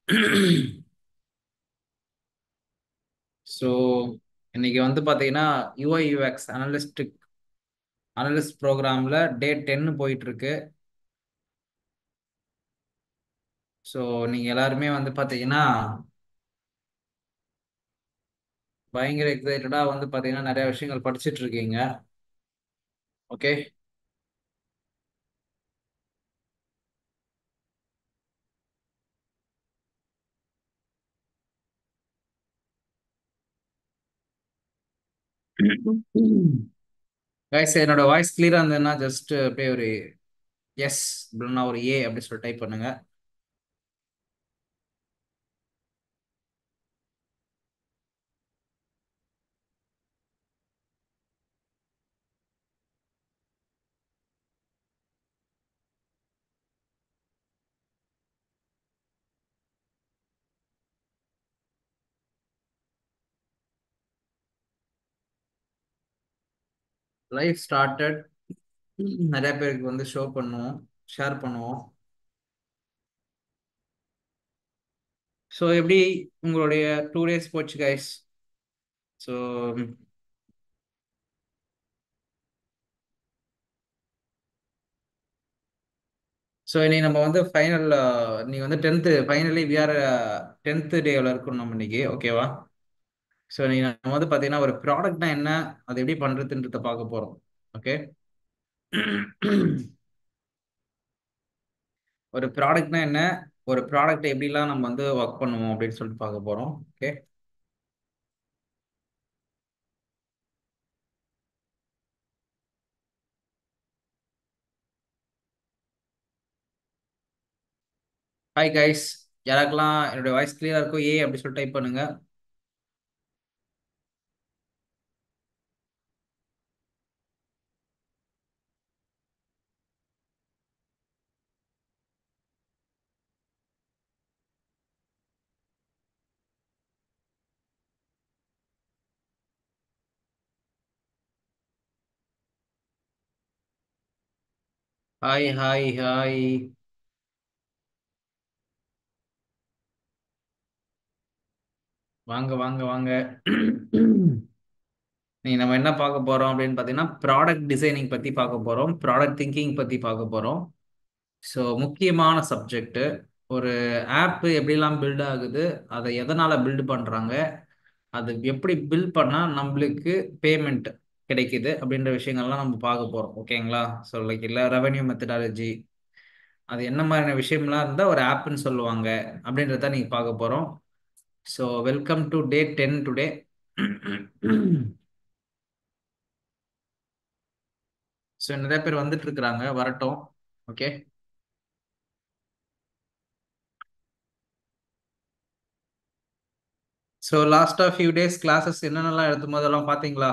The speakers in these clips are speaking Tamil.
ஸோ இன்னைக்கு வந்து பார்த்தீங்கன்னா யூஐ யூஎக்ஸ் அனலிஸ்டிக் அனலிஸ்ட் ப்ரோக்ராமில் டே டென்னு போயிட்டு இருக்கு ஸோ நீங்கள் எல்லாருமே வந்து பார்த்தீங்கன்னா பயங்கர எக்ஸைட்டடாக வந்து பார்த்தீங்கன்னா நிறைய விஷயங்கள் படிச்சுட்டு இருக்கீங்க ஓகே கைஸ் என்னோட வாய்ஸ் கிளியராக இருந்ததுன்னா ஜஸ்ட் அப்படியே ஒரு எஸ் அப்படின்னா ஒரு ஏ அப்படி சொல்லி டைப் பண்ணுங்க லைஃப் ஸ்டார்டட் நிறைய பேருக்கு வந்து ஷோ பண்ணுவோம் ஷேர் பண்ணுவோம் ஸோ எப்படி உங்களுடைய டூ டேஸ் போச்சு கைஸ் ஸோ ஸோ இன்னைக்கு நம்ம வந்து ஃபைனல் நீ வந்து டென்த்து ஃபைனலி விஆர் டென்த்து டேவில் இருக்கணும் நம்ம இன்னைக்கு ஓகேவா ஸோ நீ நம்ம வந்து பார்த்தீங்கன்னா ஒரு ப்ராடக்ட்னா என்ன அதை எப்படி பண்ணுறதுன்றத பார்க்க போகிறோம் ஓகே ஒரு ப்ராடக்ட்னா என்ன ஒரு ப்ராடக்ட் எப்படிலாம் நம்ம வந்து ஒர்க் பண்ணுவோம் அப்படின்னு சொல்லிட்டு பார்க்க போகிறோம் ஓகே ஹாய் கைஸ் யாராக்கெல்லாம் என்னுடைய வாய்ஸ் கிளியராக இருக்கோ ஏ அப்படி சொல்லி டைப் பண்ணுங்க ஹாய் ஹாய் ஹாய் வாங்க வாங்க வாங்க நீ நம்ம என்ன பார்க்க போறோம் அப்படின்னு பார்த்தீங்கன்னா ப்ராடக்ட் டிசைனிங் பத்தி பார்க்க போறோம் ப்ராடக்ட் திங்கிங் பத்தி பார்க்க போறோம் ஸோ முக்கியமான சப்ஜெக்ட் ஒரு ஆப் எப்படிலாம் பில்ட் ஆகுது அதை எதனால பில்ட் பண்றாங்க அது எப்படி பில்ட் பண்ணா நம்மளுக்கு பேமெண்ட் கிடைக்குது அப்படின்ற விஷயங்கள்லாம் நம்ம பார்க்க போறோம் ஓகேங்களா ஸோ லைக் இல்லை ரெவன்யூ மெத்தடாலஜி அது என்ன மாதிரியான விஷயம்லாம் இருந்தால் ஒரு ஆப்னு சொல்லுவாங்க அப்படின்றத நீங்கள் பார்க்க போகிறோம் so welcome to day ten today so நிறைய பேர் வந்துட்டு இருக்கிறாங்க வரட்டும் ஓகே ஸோ லாஸ்ட்டாக ஃபியூ டேஸ் கிளாஸஸ் என்னென்னலாம் எடுத்தும் போதெல்லாம் பார்த்தீங்களா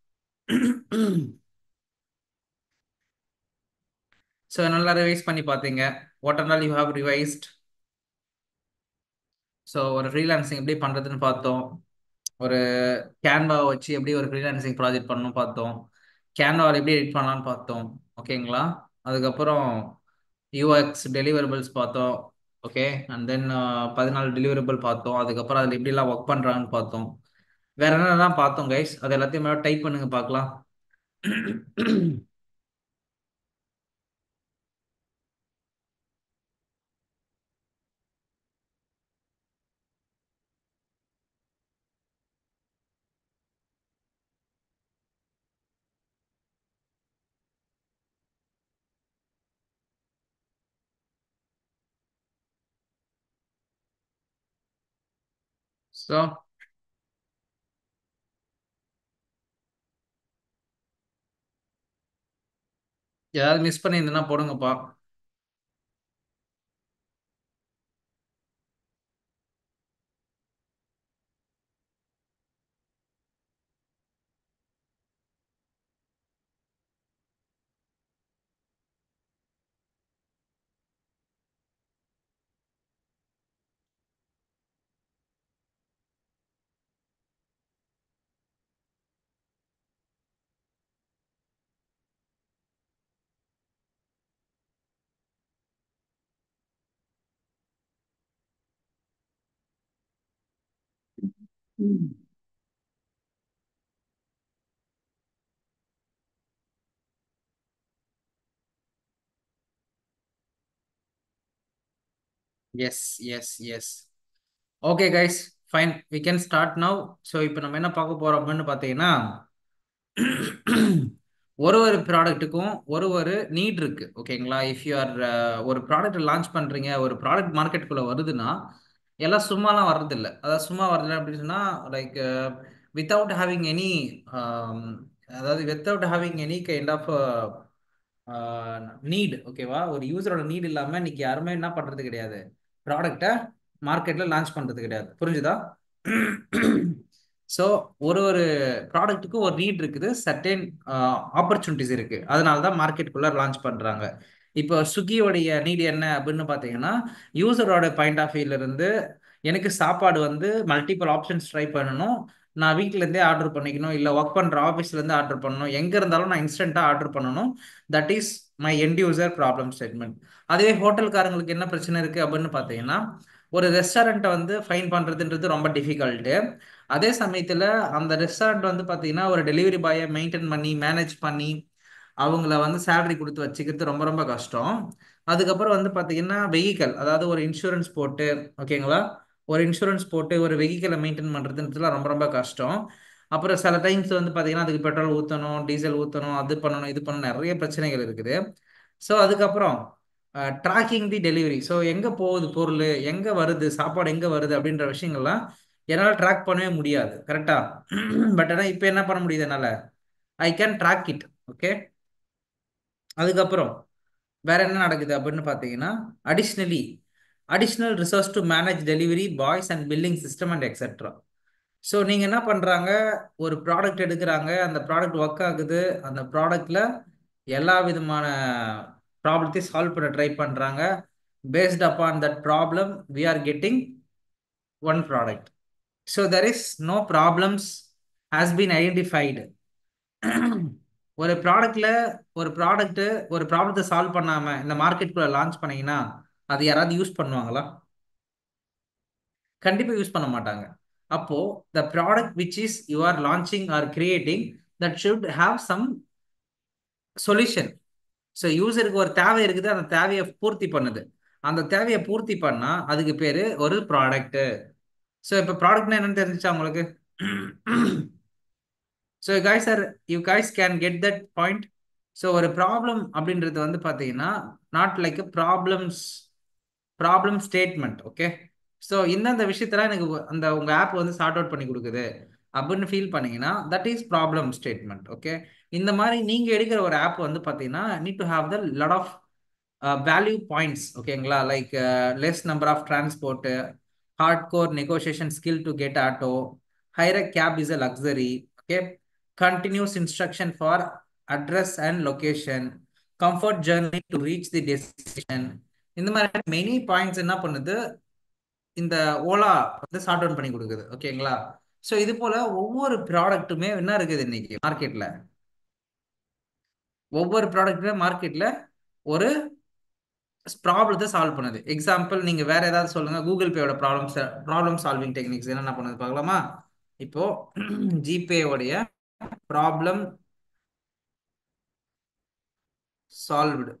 ஸோ நல்லா ரிவைஸ் பண்ணி பார்த்தீங்க what are all you have revised so ஒரு ஃப்ரீலான்சிங் எப்படி பண்ணுறதுன்னு பார்த்தோம் ஒரு கேன்வாவை வச்சு எப்படி ஒரு ஃப்ரீலான்சிங் ப்ராஜெக்ட் பண்ணணும் பார்த்தோம் கேன்வாவில் எப்படி எடிட் பண்ணலான்னு பார்த்தோம் ஓகேங்களா அதுக்கப்புறம் யூஎக்ஸ் டெலிவரபிள்ஸ் பார்த்தோம் ஓகே அண்ட் தென் பதினாலு டெலிவரபிள் பார்த்தோம் அதுக்கப்புறம் அதில் எப்படிலாம் ஒர்க் பண்ணுறாங்கன்னு பார்த்தோம் வேற என்னென்னலாம் பார்த்தோம் கைஸ் அது எல்லாத்தையும் மேலே டைப் பண்ணுங்க பார்க்கலாம் ஸோ ஏதாவது மிஸ் பண்ணியிருந்தேன்னா போடுங்கப்பா yes yes yes okay guys fine we can start now so இப்போ நம்ம என்ன பார்க்க போறோம் அப்படின்னு பார்த்தீங்கன்னா ஒரு ஒரு ப்ராடக்ட்டுக்கும் ஒரு ஒரு நீட் இருக்கு ஓகேங்களா இஃப் யூ ஆர் ஒரு ப்ராடக்ட் லான்ச் பண்றீங்க ஒரு ப்ராடக்ட் மார்க்கெட்டுக்குள்ள வருதுன்னா எல்லாம் சும்மாலாம் வர்றதில்ல அதாவது சும்மா வருது அப்படின்னு சொன்னா லைக் வித்தவுட் ஹேவிங் எனி அதாவது without having any kind of need ஓகேவா ஒரு யூசரோட நீட் இல்லாம இன்னைக்கு யாருமே என்ன பண்றது கிடையாது ப்ராடக்டை மார்க்கெட்ல லான்ச் பண்றது கிடையாது புரிஞ்சுதா ஸோ ஒரு ஒரு ப்ராடக்ட்டுக்கும் ஒரு நீட் இருக்குது சர்டென் ஆப்பர்ச்சுனிட்டிஸ் இருக்கு அதனால தான் மார்க்கெட்டுக்குள்ள லான்ச் பண்றாங்க இப்போ ஸ்விக்கியோடைய நீட் என்ன அப்படின்னு பார்த்தீங்கன்னா யூசரோட பாயிண்ட் ஆஃப் வியூல இருந்து எனக்கு சாப்பாடு வந்து மல்டிபிள் ஆப்ஷன்ஸ் ட்ரை பண்ணணும் நான் வீட்டிலேருந்தே ஆர்டர் பண்ணிக்கணும் இல்லை ஒர்க் பண்ணுற ஆஃபீஸ்லேருந்து ஆர்டர் பண்ணணும் எங்கே இருந்தாலும் நான் இன்ஸ்டண்ட்டாக ஆர்டர் பண்ணணும் that is my end user problem statement அதுவே ஹோட்டல்காரங்களுக்கு என்ன பிரச்சனை இருக்குது அப்படின்னு பார்த்தீங்கன்னா ஒரு ரெஸ்டாரண்ட்டை வந்து ஃபைன் பண்ணுறதுன்றது ரொம்ப டிஃபிகல்ட்டு அதே சமயத்தில் அந்த ரெஸ்டாரண்ட் வந்து பார்த்தீங்கன்னா ஒரு டெலிவரி பாயை மெயின்டைன் பண்ணி மேனேஜ் பண்ணி அவங்கள வந்து சேலரி கொடுத்து வச்சுக்கிறது ரொம்ப ரொம்ப கஷ்டம் அதுக்கப்புறம் வந்து பார்த்தீங்கன்னா வெஹிக்கல் அதாவது ஒரு இன்சூரன்ஸ் போட்டு ஓகேங்களா ஒரு இன்சூரன்ஸ் போட்டு ஒரு வெஹிக்கலை மெயின்டைன் பண்ணுறதுன்றதுலாம் ரொம்ப ரொம்ப கஷ்டம் அப்புறம் சில டைம்ஸ் வந்து பார்த்தீங்கன்னா அதுக்கு பெட்ரோல் ஊற்றணும் டீசல் ஊற்றணும் அது பண்ணணும் இது பண்ணணும் நிறைய பிரச்சனைகள் இருக்குது ஸோ அதுக்கப்புறம் ட்ராக்கிங் தி டெலிவரி ஸோ எங்கே போகுது பொருள் எங்கே வருது சாப்பாடு எங்கே வருது அப்படின்ற விஷயங்கள்லாம் என்னால் ட்ராக் பண்ணவே முடியாது கரெக்டா பட் ஆனால் இப்போ என்ன பண்ண முடியுது என்னால் I can track it okay அதுக்கப்புறம் வேற என்ன நடக்குது அப்படின்னு பார்த்தீங்கன்னா additionally additional resource to manage delivery boys and billing system and etcetera so நீங்கள் என்ன பண்ணுறாங்க ஒரு ப்ராடக்ட் எடுக்கிறாங்க அந்த ப்ராடக்ட் ஒர்க் ஆகுது அந்த ப்ராடக்டில் எல்லா விதமான ப்ராப்ளத்தையும் சால்வ் பண்ண ட்ரை பண்ணுறாங்க based upon that problem we are getting one product so there is no problems has been identified ஒரு ப்ராடக்ட்ல ஒரு ப்ராடக்ட் ஒரு ப்ராப்ளத்தை சால்வ் பண்ணாம இந்த மார்க்கெட்டுக்குள்ள லான்ச் பண்ணீங்கன்னா அது யாராவது யூஸ் பண்ணுவாங்களா கண்டிப்பா யூஸ் பண்ண மாட்டாங்க அப்போ the product which is you are launching or creating that should have some solution so யூசருக்கு ஒரு தேவை இருக்குது அந்த தேவையை பூர்த்தி பண்ணுது அந்த தேவையை பூர்த்தி பண்ணா அதுக்கு பேரு ஒரு ப்ராடக்ட் ஸோ இப்போ ப்ராடக்ட்னா என்னன்னு தெரிஞ்சிச்சா உங்களுக்கு so guys are you guys can get that point so ஒரு ப்ராப்ளம் அப்படின்றது வந்து பார்த்தீங்கன்னா not like problems problem statement okay so இந்தந்த விஷயத்தெல்லாம் எனக்கு அந்த உங்கள் ஆப் வந்து சார்ட் அவுட் பண்ணி கொடுக்குது அப்படின்னு ஃபீல் பண்ணீங்கன்னா that is problem statement okay இந்த மாதிரி நீங்கள் எடுக்கிற ஒரு ஆப் வந்து பார்த்தீங்கன்னா need to have the lot of value points ஓகேங்களா like less number of transport hard core negotiation skill to get auto hire cab is a luxury okay continuous instruction for address and location comfort journey to reach the destination இந்த மாதிரி மெனி பாயிண்ட்ஸ் என்ன பண்ணுது இந்த ஓலா வந்து சார்ட் அவுட் பண்ணி கொடுக்குது ஓகேங்களா ஸோ இது போல ஒவ்வொரு ப்ராடக்ட்டுமே என்ன இருக்குது இன்னைக்கு மார்க்கெட்ல ஒவ்வொரு ப்ராடக்ட்டுமே மார்க்கெட்ல ஒரு ப்ராப்ளத்தை சால்வ் பண்ணுது எக்ஸாம்பிள் நீங்க வேற ஏதாவது சொல்லுங்க கூகுள் பேயோட ப்ராப்ளம் ப்ராப்ளம் சால்விங் டெக்னிக்ஸ் என்ன பண்ணுது பார்க்கலாமா இப்போ ஜிபேயோடைய ப்ராப்ளம் சால்வ்டு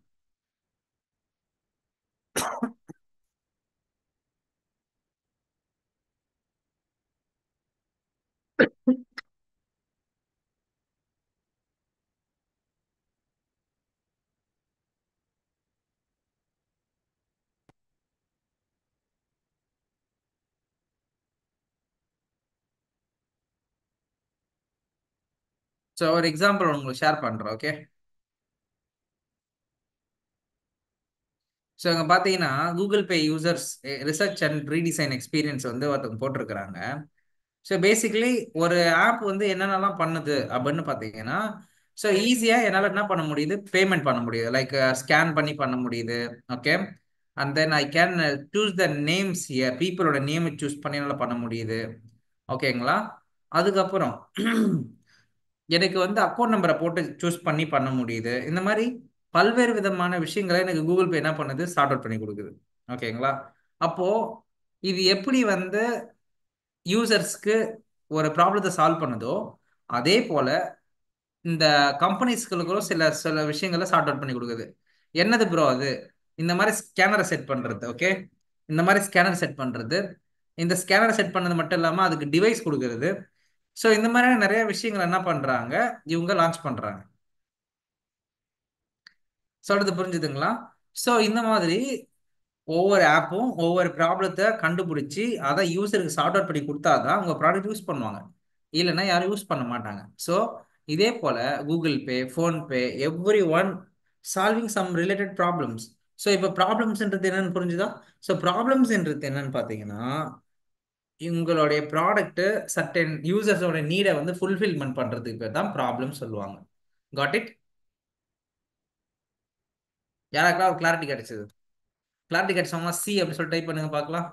ஸோ ஒரு எக்ஸாம்பிள் உங்களுக்கு ஷேர் பண்ணுறேன் ஓகே ஸோ இங்கே பார்த்தீங்கன்னா Google Pay users research and redesign experience வந்து ஒருத்தவங்க போட்டிருக்கிறாங்க ஸோ பேசிக்கலி ஒரு ஆப் வந்து என்னென்னலாம் பண்ணுது அப்படின்னு பார்த்தீங்கன்னா ஸோ ஈஸியாக என்னால் என்ன பண்ண முடியுது பேமெண்ட் பண்ண முடியுது லைக் ஸ்கேன் பண்ணி பண்ண முடியுது okay and then I can choose the names year பீப்புளோட நேம் சூஸ் பண்ணி என்னால் பண்ண முடியுது ஓகேங்களா அதுக்கப்புறம் எனக்கு வந்து அக்கௌண்ட் நம்பரை போட்டு சூஸ் பண்ணி பண்ண முடியுது இந்த மாதிரி பல்வேறு விதமான விஷயங்களை எனக்கு கூகுள் பே என்ன பண்ணுது சார்ட் அவுட் பண்ணி கொடுக்குது ஓகேங்களா அப்போ இது எப்படி வந்து யூசர்ஸ்க்கு ஒரு ப்ராப்ளத்தை சால்வ் பண்ணுதோ அதே போல இந்த கம்பெனிஸ்களுக்கும் சில சில விஷயங்களை சார்ட் அவுட் பண்ணி கொடுக்குது என்னது ப்ரோ அது இந்த மாதிரி ஸ்கேனரை செட் பண்றது ஓகே இந்த மாதிரி ஸ்கேனர் செட் பண்றது இந்த ஸ்கேனர் செட் பண்ணது மட்டும் இல்லாம அதுக்கு டிவைஸ் கொடுக்கறது ஸோ இந்த மாதிரியான நிறைய விஷயங்கள் என்ன பண்றாங்க இவங்க லான்ச் பண்றாங்க சொல்றது புரிஞ்சுதுங்களா ஸோ இந்த மாதிரி ஒவ்வொரு ஆப்பும் ஒவ்வொரு ப்ராப்ளத்தை கண்டுபிடிச்சி அதை யூசருக்கு சார்ட் அவுட் பண்ணி கொடுத்தாதான் உங்க ப்ராடக்ட் யூஸ் பண்ணுவாங்க இல்லைன்னா யாரும் யூஸ் பண்ண மாட்டாங்க ஸோ இதே போல Google Pay PhonePe every one solving some related problems so இப்போ ப்ராப்ளம்ஸ்ன்றது என்னன்னு புரிஞ்சுதா ஸோ ப்ராப்ளம்ஸ்ன்றது என்னன்னு பார்த்தீங்கன்னா உங்களுடைய ப்ராடக்ட் சர்டன் யூசர்ஸோட நீடை வந்து ஃபுல்ஃபில்மெண்ட் பண்றதுக்கு பேர் தான் ப்ராப்ளம் சொல்லுவாங்க காட் இட் யாராக்கா கிளாரிட்டி கிடைச்சது கிளாரிட்டி கிடைச்சவங்க சி அப்படி சொல்லி டைப் பண்ணுங்க பார்க்கலாம்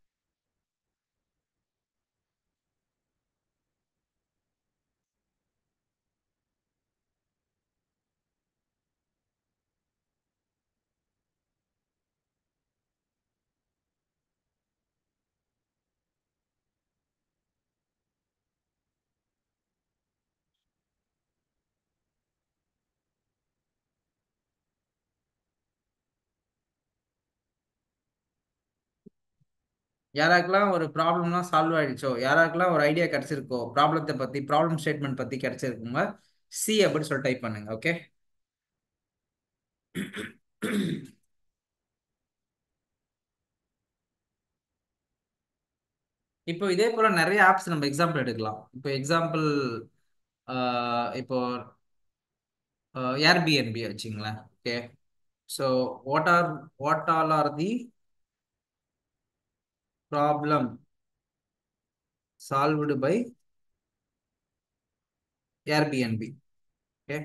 யாராக்கெல்லாம் ஒரு ப்ராப்ளம்லாம் சால்வ் ஆயிடுச்சோ யாராக்கெல்லாம் ஒரு ஐடியா கிடைச்சிருக்கோ ப்ராப்ளத்தை பத்தி ப்ராப்ளம் ஸ்டேட்மெண்ட் பத்தி கிடைச்சிருக்குங்க சி அப்படின்னு சொல்லி டைப் பண்ணுங்க ஓகே இப்போ இதே போல நிறைய ஆப்ஸ் நம்ம எக்ஸாம்பிள் எடுக்கலாம் இப்போ எக்ஸாம்பிள் இப்போ ஏர்பிஎன்பி வச்சுங்களேன் okay so what are what all are the problem solved by Airbnb okay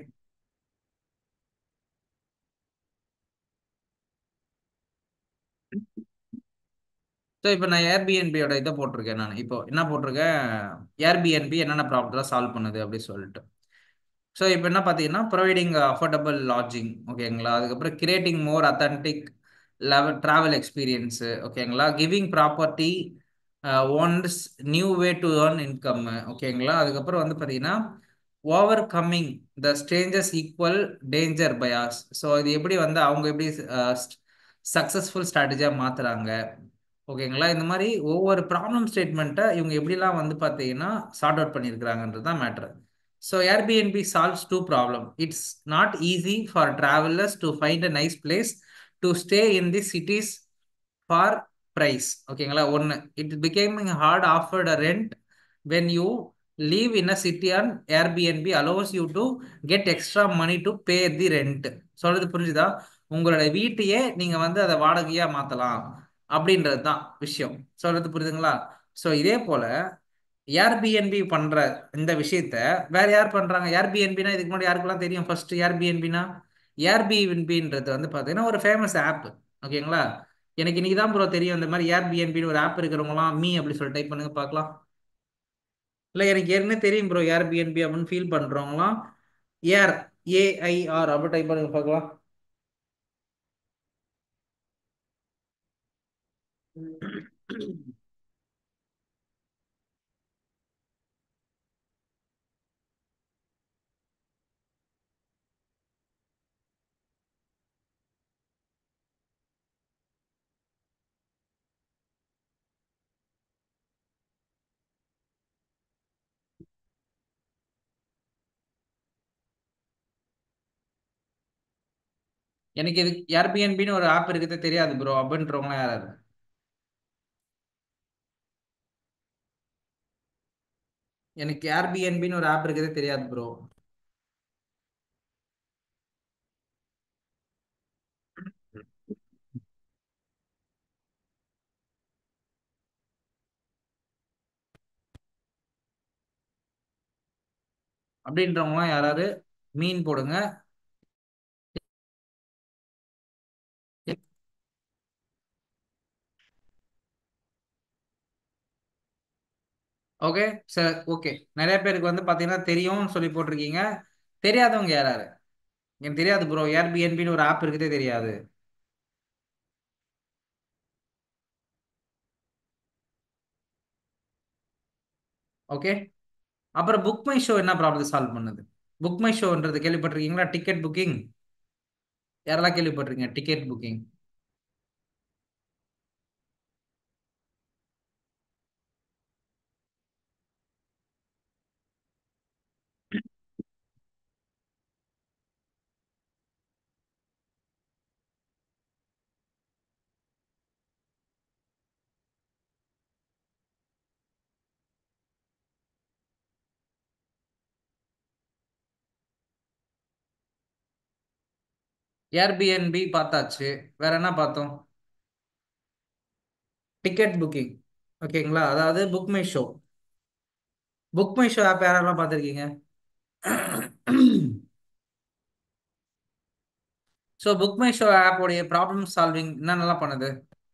so இப்போ நான் ஏர்பிஎன்பியோட இதை போட்டிருக்கேன் நான் இப்போ என்ன போட்டிருக்கேன் ஏர்பிஎன்பி என்னென்ன ப்ராப்ளம் சால்வ் பண்ணுது அப்படின்னு சொல்லிட்டு ஸோ இப்போ என்ன பார்த்தீங்கன்னா ப்ரொவைடிங் அஃபோர்டபுள் லாட்ஜிங் ஓகேங்களா அதுக்கப்புறம் creating more authentic level travel experience ஓகேங்களா giving property ones new way to earn income ஓகேங்களா அதுக்கப்புறம் வந்து பார்த்தீங்கன்னா overcoming the strangers equal danger bias so இது எப்படி வந்து அவங்க எப்படி சக்ஸஸ்ஃபுல் ஸ்ட்ராட்டஜியாக மாற்றுறாங்க ஓகேங்களா இந்த மாதிரி ஒவ்வொரு ப்ராப்ளம் ஸ்டேட்மெண்ட்டை இவங்க எப்படிலாம் வந்து பார்த்தீங்கன்னா சார்ட் அவுட் பண்ணியிருக்கிறாங்கன்றது தான் matter so Airbnb solves two problem it's not easy for travelers to find a nice place to stay in the cities for price ஓகேங்களா ஒன்று it becoming hard afford a rent when you leave in a city on Airbnb allows you to get extra money to pay the rent சொல்றது புரிஞ்சுதா உங்களோட வீட்டையே நீங்க வந்து அதை வாடகையா மாத்தலாம் அப்படின்றது தான் விஷயம் சொல்றது புரியுதுங்களா ஸோ இதே போல ஏர்பிஎன்பி பண்ற இந்த விஷயத்த வேற யார் பண்றாங்க ஏர்பிஎன்பினா இதுக்கு முன்னாடி யாருக்கெல்லாம் தெரியும் ஃபர்ஸ்ட் ஏர்பிஎன்பினா ஏர்பிஎன்பின்றது வந்து பார்த்தீங்கன்னா ஒரு ஃபேமஸ் ஆப் ஓகேங்களா எனக்கு இன்னைக்கு தான் ப்ரோ தெரியும் இந்த மாதிரி ஏர்பிஎன்பின்னு ஒரு ஆப் இருக்கிறவங்களாம் மீ அப்படி சொல்லி டைப் பண்ணுங்க பார்க்கலாம் இல்லை எனக்கு ஏற்கனவே தெரியும் ப்ரோ ஏர்பிஎன்பி அப்படின்னு ஃபீல் பண்றவங்களாம் ஏர் ஏஐஆர் அப்படி டைப் பண்ணுங்க பார்க்கலாம் எனக்கு இது ஏர்பிஎன்பின்னு ஒரு ஆப் இருக்கிறதே தெரியாது ப்ரோ அப்படின்றவங்களாம் யாராரு எனக்கு ஏர்பிஎன்பின்னு ஒரு ஆப் இருக்கிறதே தெரியாது ப்ரோ அப்படின்றவங்களாம் யாராவது மீன் போடுங்க ஓகே சார் ஓகே நிறைய பேருக்கு வந்து பார்த்தீங்கன்னா தெரியும்னு சொல்லி போட்டிருக்கீங்க தெரியாதவங்க யாராரு எனக்கு தெரியாது ப்ரோ ஏர்பிஎன்பின்னு ஒரு ஆப் இருக்குதே தெரியாது ஓகே அப்புறம் புக் மை ஷோ என்ன ப்ராப்ளம் சால்வ் பண்ணுது புக் மை ஷோன்றது கேள்விப்பட்டிருக்கீங்களா டிக்கெட் புக்கிங் யாரெல்லாம் கேள்விப்பட்டிருக்கீங்க டிக்கெட் புக்கிங் ஏர்பிஎன்பி பார்த்தாச்சு வேற என்ன பார்த்தோம் டிக்கெட் புக்கிங் ஓகேங்களா அதாவது book my show book my show app யாரெல்லாம் பார்த்துருக்கீங்க ஸோ புக் மை ஷோ ஆப்போடைய ப்ராப்ளம் சால்விங் என்னென்னலாம் பண்ணுது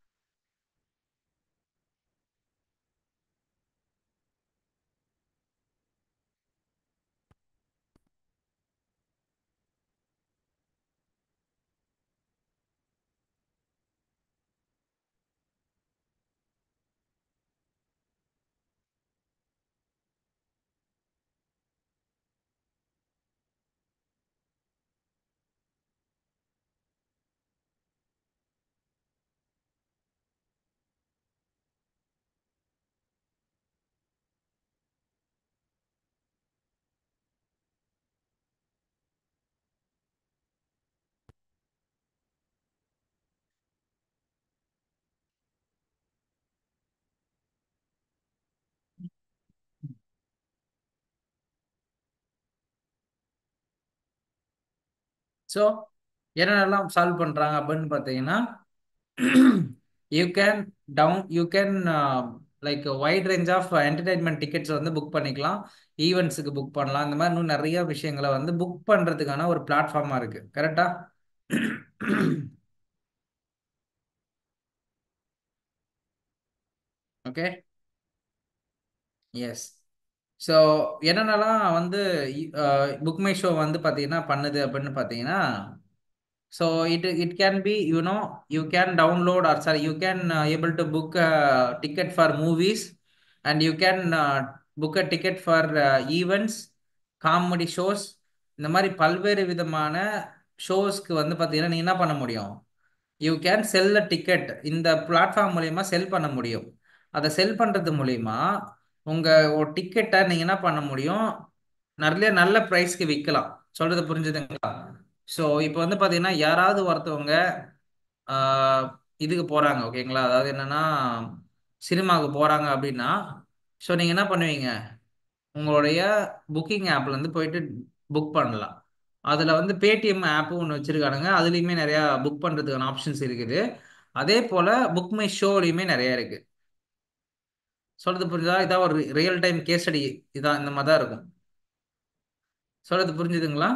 ஸோ என்னென்னலாம் சால்வ் பண்ணுறாங்க அப்படின்னு பார்த்தீங்கன்னா you can down you can like wide range of entertainment tickets வந்து புக் பண்ணிக்கலாம் ஈவெண்ட்ஸுக்கு புக் பண்ணலாம் இந்த மாதிரி இன்னும் நிறைய விஷயங்களை வந்து புக் பண்ணுறதுக்கான ஒரு பிளாட்ஃபார்மாக இருக்குது கரெக்டா ஓகே எஸ் ஸோ என்னென்னலாம் வந்து புக் மை ஷோ வந்து பார்த்தீங்கன்னா பண்ணுது அப்படின்னு பார்த்தீங்கன்னா so it it can be you know you can download or sorry you can uh, able to book a ticket for movies and you can uh, book a ticket for uh, events comedy shows இந்த மாதிரி பல்வேறு விதமான ஷோஸ்க்கு வந்து பார்த்தீங்கன்னா நீ என்ன பண்ண முடியும் you can sell a ticket இந்த பிளாட்ஃபார்ம் மூலயமா செல் பண்ண முடியும் அதை செல் பண்ணுறது மூலயமா உங்கள் ஒரு டிக்கெட்டை நீங்கள் என்ன பண்ண முடியும் நிறைய நல்ல ப்ரைஸ்க்கு விற்கலாம் சொல்கிறது புரிஞ்சுதுங்களா ஸோ இப்போ வந்து பார்த்தீங்கன்னா யாராவது ஒருத்தவங்க ஆஹ், இதுக்கு போகிறாங்க ஓகேங்களா அதாவது என்னன்னா சினிமாவுக்கு போகிறாங்க அப்படின்னா ஸோ நீங்கள் என்ன பண்ணுவீங்க உங்களுடைய புக்கிங் ஆப்லேருந்து போயிட்டு புக் பண்ணலாம் அதில் வந்து பேடிஎம் ஆப்பும் ஒன்று வச்சுருக்கானுங்க அதுலேயுமே நிறையா புக் பண்ணுறதுக்கான ஆப்ஷன்ஸ் இருக்குது அதே போல் புக் மை ஷோலையுமே நிறையா இருக்குது சொல்கிறது புரிஞ்சுதா இதான் ஒரு ரியல் டைம் கேஸ் ஸ்டடி இதான் இந்த மாதிரி தான் இருக்கும் சொல்கிறது புரிஞ்சுதுங்களா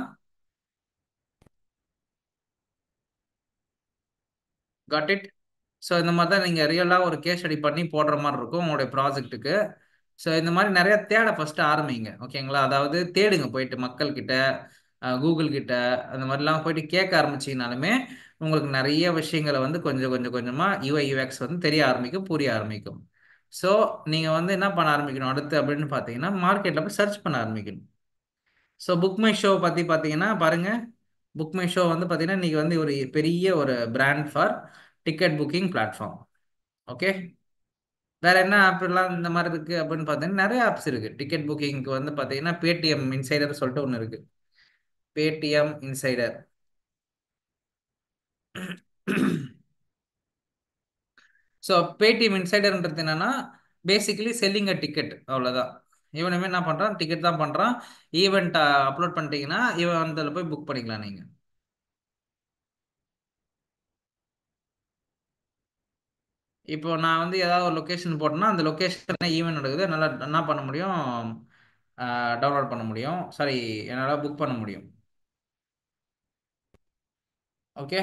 காட் இட் ஸோ இந்த மாதிரி தான் நீங்கள் ரியலாக ஒரு கேஸ் ஸ்டடி பண்ணி போடுற மாதிரி இருக்கும் உங்களுடைய ப்ராஜெக்ட்டுக்கு ஸோ இந்த மாதிரி நிறைய தேட ஃபஸ்ட்டு ஆரம்பிங்க ஓகேங்களா அதாவது தேடுங்க போயிட்டு மக்கள்கிட்ட கூகுள் கிட்ட அந்த மாதிரிலாம் போயிட்டு கேட்க ஆரம்பிச்சிங்கனாலுமே உங்களுக்கு நிறைய விஷயங்களை வந்து கொஞ்சம் கொஞ்சம் கொஞ்சமாக யூஐ யூஎக்ஸ் வந்து தெரிய ஆரம்பிக்கும் புரிய ஆரம்பிக்கும் ஸோ நீங்கள் வந்து என்ன பண்ண ஆரம்பிக்கணும் அடுத்து அப்படின்னு பார்த்தீங்கன்னா மார்க்கெட்டில் போய் சர்ச் பண்ண ஆரம்பிக்கணும் ஸோ புக் மை ஷோ பற்றி பார்த்தீங்கன்னா பாருங்கள் புக் மை ஷோ வந்து பார்த்தீங்கன்னா இன்றைக்கி வந்து ஒரு பெரிய ஒரு brand for ticket booking platform okay வேற என்ன ஆப் எல்லாம் இந்த மாதிரி இருக்கு அப்படின்னு பார்த்தீங்கன்னா நிறைய ஆப்ஸ் இருக்கு டிக்கெட் புக்கிங்க்கு வந்து பார்த்தீங்கன்னா பேடிஎம் இன்சைடர் சொல்லிட்டு ஒன்று இருக்கு பேடிஎம் இன்சைடர் ஸோ பேடிஎம் இன்சைடர்ன்றது என்னன்னா பேசிக்கலி செல்லிங் அ டிக்கெட் அவ்வளோதான் இவனுமே என்ன பண்ணுறான் டிக்கெட் தான் பண்ணுறான் ஈவெண்ட் அப்லோட் பண்ணிட்டீங்கன்னா இவன் அதில் போய் புக் பண்ணிக்கலாம் நீங்கள் இப்போ நான் வந்து ஏதாவது ஒரு லொக்கேஷன் போட்டேன்னா அந்த லொக்கேஷன் ஈவெண்ட் நடக்குது என்னால் என்ன பண்ண முடியும் டவுன்லோட் பண்ண முடியும் சாரி என்னால் புக் பண்ண முடியும் ஓகே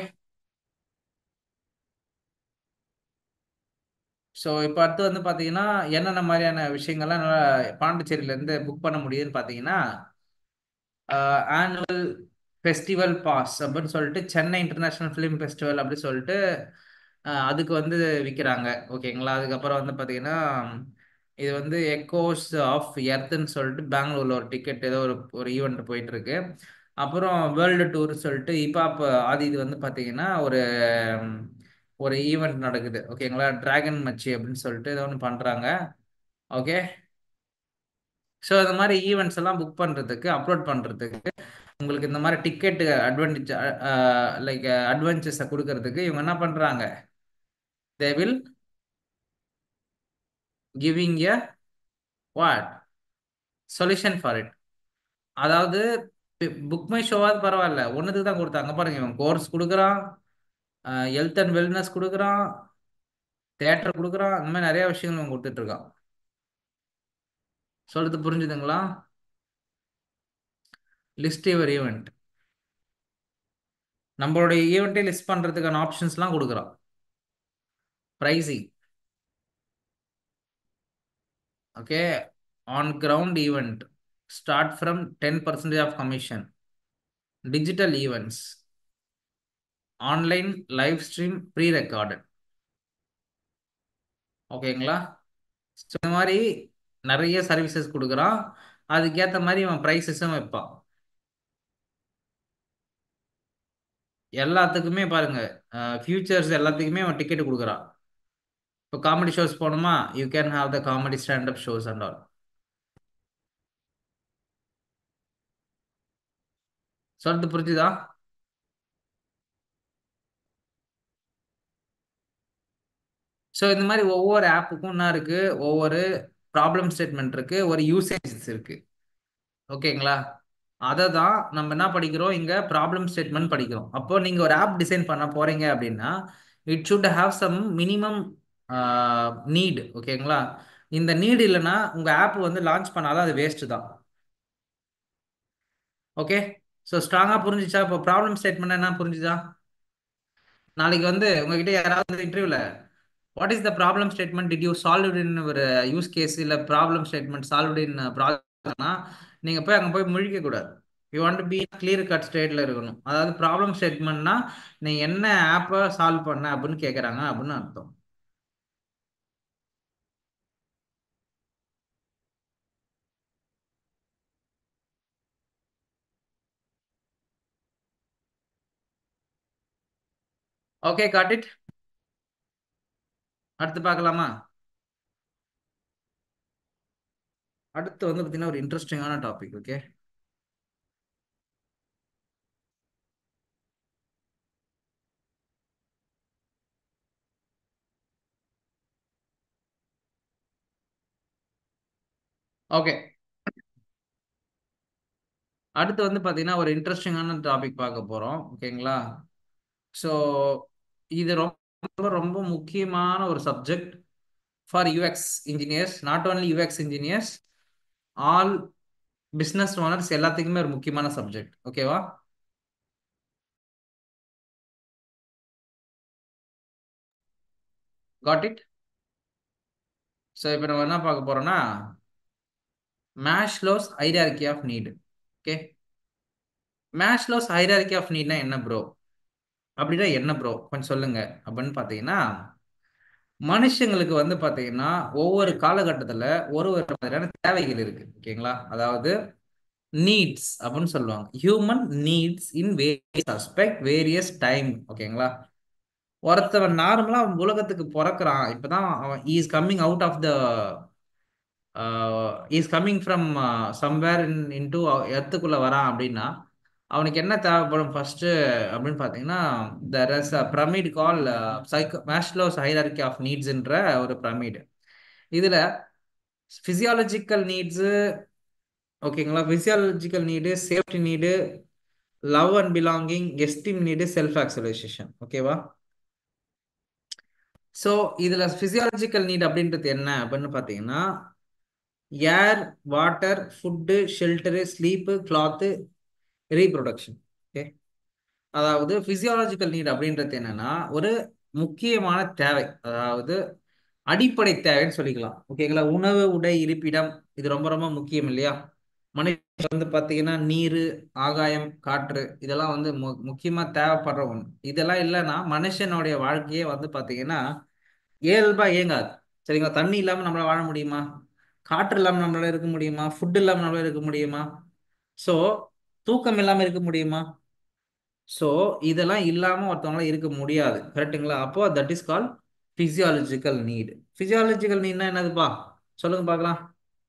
ஸோ இப்போ அடுத்து வந்து பார்த்தீங்கன்னா என்னென்ன மாதிரியான விஷயங்கள்லாம் என்னால் பாண்டிச்சேரியிலேருந்து புக் பண்ண முடியுதுன்னு பார்த்தீங்கன்னா ஆனுவல் ஃபெஸ்டிவல் பாஸ் அப்படின்னு சொல்லிட்டு சென்னை இன்டர்நேஷ்னல் ஃபிலிம் ஃபெஸ்டிவல் அப்படி சொல்லிட்டு அஹ், அதுக்கு வந்து விற்கிறாங்க ஓகேங்களா அதுக்கப்புறம் வந்து பார்த்தீங்கன்னா இது வந்து எக்கோஸ் ஆஃப் எர்த்துன்னு சொல்லிட்டு பெங்களூர்ல ஒரு டிக்கெட் ஏதோ ஒரு ஒரு ஈவெண்ட் போயிட்டு இருக்கு அப்புறம் வேர்ல்டு டூர் சொல்லிட்டு இப்பாப் ஆதி இது வந்து பார்த்தீங்கன்னா ஒரு ம், ஒரு ஈவெண்ட் நடக்குது ஓகேங்களா டிராகன் மச்சி அப்படின்னு சொல்லிட்டு ஏதோ ஒன்று பண்ணுறாங்க ஓகே ஸோ இந்த மாதிரி ஈவெண்ட்ஸ் எல்லாம் புக் பண்ணுறதுக்கு அப்லோட் பண்ணுறதுக்கு உங்களுக்கு இந்த மாதிரி டிக்கெட் அட்வான்டேஜ் லைக் அட்வான்ச்சர்ஸை கொடுக்கறதுக்கு இவங்க என்ன பண்ணுறாங்க they will giving a what solution for it அதாவது புக் மை ஷோவாது பரவாயில்ல ஒன்றுத்துக்கு தான் கொடுத்தாங்க பாருங்க இவன் கோர்ஸ் கொடுக்குறான் ஹெல்த் அண்ட் வெல்னஸ் கொடுக்குறான் தேட்டர் கொடுக்குறான் இந்த மாதிரி நிறைய விஷயங்கள் இவன் கொடுத்துட்டு இருக்கான் சொல்றது புரிஞ்சுதுங்களா லிஸ்ட் யுவர் ஈவெண்ட் நம்மளுடைய ஈவெண்ட்டை லிஸ்ட் பண்ணுறதுக்கான ஆப்ஷன்ஸ்லாம் கொடுக்குறான் pricing okay on ground event start from ten percentage of commission digital events online live stream pre recorded ஓகேங்களா ஸோ இந்த மாதிரி நிறைய சர்வீசஸ் கொடுக்குறான் அதுக்கேற்ற மாதிரி அவன் ப்ரைஸஸும் வைப்பான் எல்லாத்துக்குமே பாருங்க ஃபியூச்சர்ஸ் எல்லாத்துக்குமே அவன் டிக்கெட் கொடுக்குறான் இப்போ காமெடி ஷோஸ் போகணுமா you can have the comedy standup shows and all சொல்றது புரிஞ்சுதா ஸோ இந்த மாதிரி ஒவ்வொரு ஆப்புக்கும் என்ன இருக்கு ஒவ்வொரு ப்ராப்ளம் ஸ்டேட்மெண்ட் இருக்கு ஒரு யூசேஜஸ் இருக்கு ஓகேங்களா அதை தான் நம்ம என்ன படிக்கிறோம் இங்க ப்ராப்ளம் ஸ்டேட்மெண்ட் படிக்கிறோம் அப்போ நீங்க ஒரு ஆப் டிசைன் பண்ண போறீங்க அப்படின்னா it should have some minimum need ஓகேங்களா இந்த நீட் இல்லைன்னா உங்க ஆப் வந்து லான்ச் பண்ணாலும் அது வேஸ்ட் தான் ஓகே ஸோ ஸ்ட்ராங்காக புரிஞ்சுச்சா இப்போ ப்ராப்ளம் ஸ்டேட்மெண்ட் என்ன புரிஞ்சுதா நாளைக்கு வந்து உங்ககிட்ட யாராவது இன்டர்வியூவில் what is the problem statement did you solve in ஒரு யூஸ் கேஸ் இல்லை ப்ராப்ளம் ஸ்டேட்மெண்ட் சால்வ் இன் ப்ராஜெக்ட்னா நீங்கள் போய் அங்கே போய் முழிக்க கூடாது you want be clear cut ஸ்டேட்டில் இருக்கணும் அதாவது ப்ராப்ளம் ஸ்டேட்மெண்ட்னா நீ என்ன ஆப்பை சால்வ் பண்ண அப்படின்னு கேட்குறாங்க அப்படின்னு அர்த்தம் ஓகே காட் இட் அடுத்து பார்க்கலாமா அடுத்து வந்து பார்த்தீங்கன்னா ஒரு இன்ட்ரெஸ்டிங்கான டாபிக் ஓகே ஓகே அடுத்து வந்து பார்த்தீங்கன்னா ஒரு இன்ட்ரெஸ்டிங்கான டாபிக் பார்க்க போகிறோம் ஓகேங்களா ஸோ இது ரொம்ப ரொம்ப முக்கியமான ஒரு subject for UX engineers not only UX engineers all business owners எல்லாத்துக்குமே ஒரு முக்கியமான சப்ஜெக்ட் ஓகேவா காட் இட் ஸோ இப்போ நம்ம என்ன பார்க்க போறோம்னா Maslow's hierarchy of need okay Maslow's hierarchy of நீட்னா என்ன ப்ரோ அப்படின்னா என்ன ப்ரோ கொஞ்சம் சொல்லுங்க அப்படின்னு பார்த்தீங்கன்னா மனுஷங்களுக்கு வந்து பார்த்தீங்கன்னா ஒவ்வொரு காலகட்டத்தில் ஒரு ஒரு மாதிரியான தேவைகள் இருக்கு ஓகேங்களா அதாவது நீட்ஸ் அப்படின்னு சொல்லுவாங்க human needs in various aspect various time ஓகேங்களா ஒருத்தவன் நார்மலா அவன் உலகத்துக்கு பிறக்கிறான் இப்பதான் அவன் is coming out of the is coming from somewhere in into எர்த்துக்குள்ள வரான் அப்படின்னா அவனுக்கு என்ன தேவைப்படும் ஃபர்ஸ்ட் அப்படின்னு பார்த்தீங்கன்னா there is a pyramid call psycho Maslow's hierarchy of நீட்ஸ்ன்ற ஒரு பிரமிட் இதுல ஃபிசியாலஜிக்கல் நீட்ஸு ஓகேங்களா physiological need safety need love and belonging esteem need self actualisation ஓகேவா ஸோ இதில் ஃபிசியாலஜிக்கல் நீட் அப்படின்றது என்ன அப்படின்னு பார்த்தீங்கன்னா air water food shelter sleep cloth reproduction okay அதாவது ஃபிசியாலஜிக்கல் நீட் அப்படின்றது என்னன்னா ஒரு முக்கியமான தேவை அதாவது அடிப்படை தேவைன்னு சொல்லிக்கலாம் ஓகேங்களா உணவு உடை இருப்பிடம் இது ரொம்ப ரொம்ப முக்கியம் இல்லையா மனுஷன் வந்து பார்த்தீங்கன்னா நீர் ஆகாயம் காற்று இதெல்லாம் வந்து மு முக்கியமாக தேவைப்படுற ஒன்று இதெல்லாம் இல்லைன்னா மனுஷனுடைய வாழ்க்கையே வந்து பார்த்தீங்கன்னா இயல்பா இயங்காது சரிங்களா தண்ணி இல்லாமல் நம்மளால வாழ முடியுமா காற்று இல்லாம நம்மளால இருக்க முடியுமா ஃபுட் இல்லாம நம்மளால இருக்க முடியுமா ஸோ தூக்கம் இல்லாம இருக்க முடியுமா ஸோ இதெல்லாம் இல்லாம ஒருத்தவங்களால இருக்க முடியாது கரெக்ட்டுங்களா அப்போ that is call physiological need physiological நீட்னா என்னதுப்பா சொல்லுங்க பார்க்கலாம்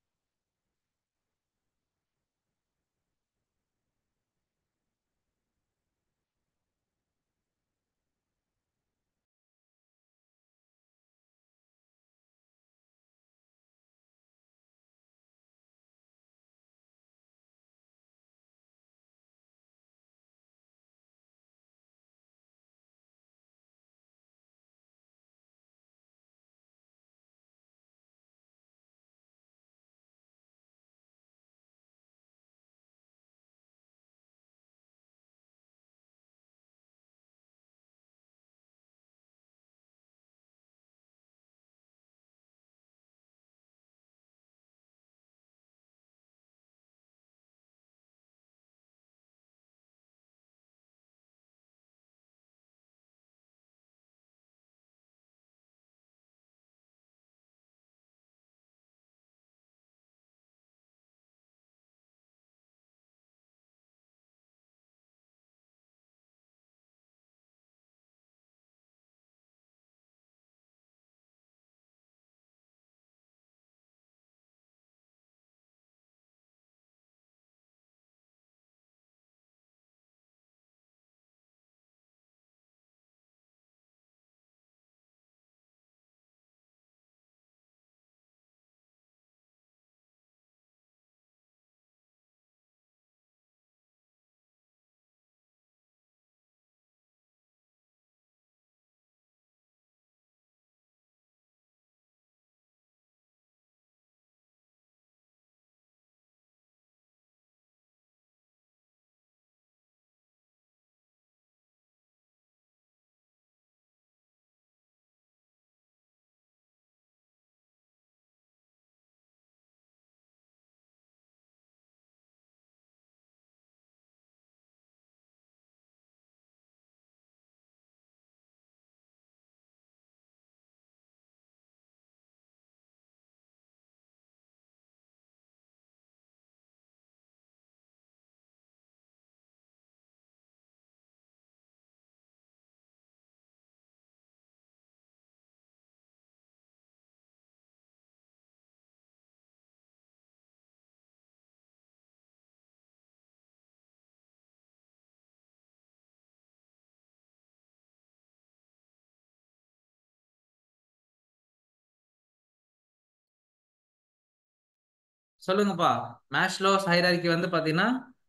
சொல்லுங்கப்பா மேஷ்லோஸ் ஹைரார்கி வந்து பாத்தீங்கன்னா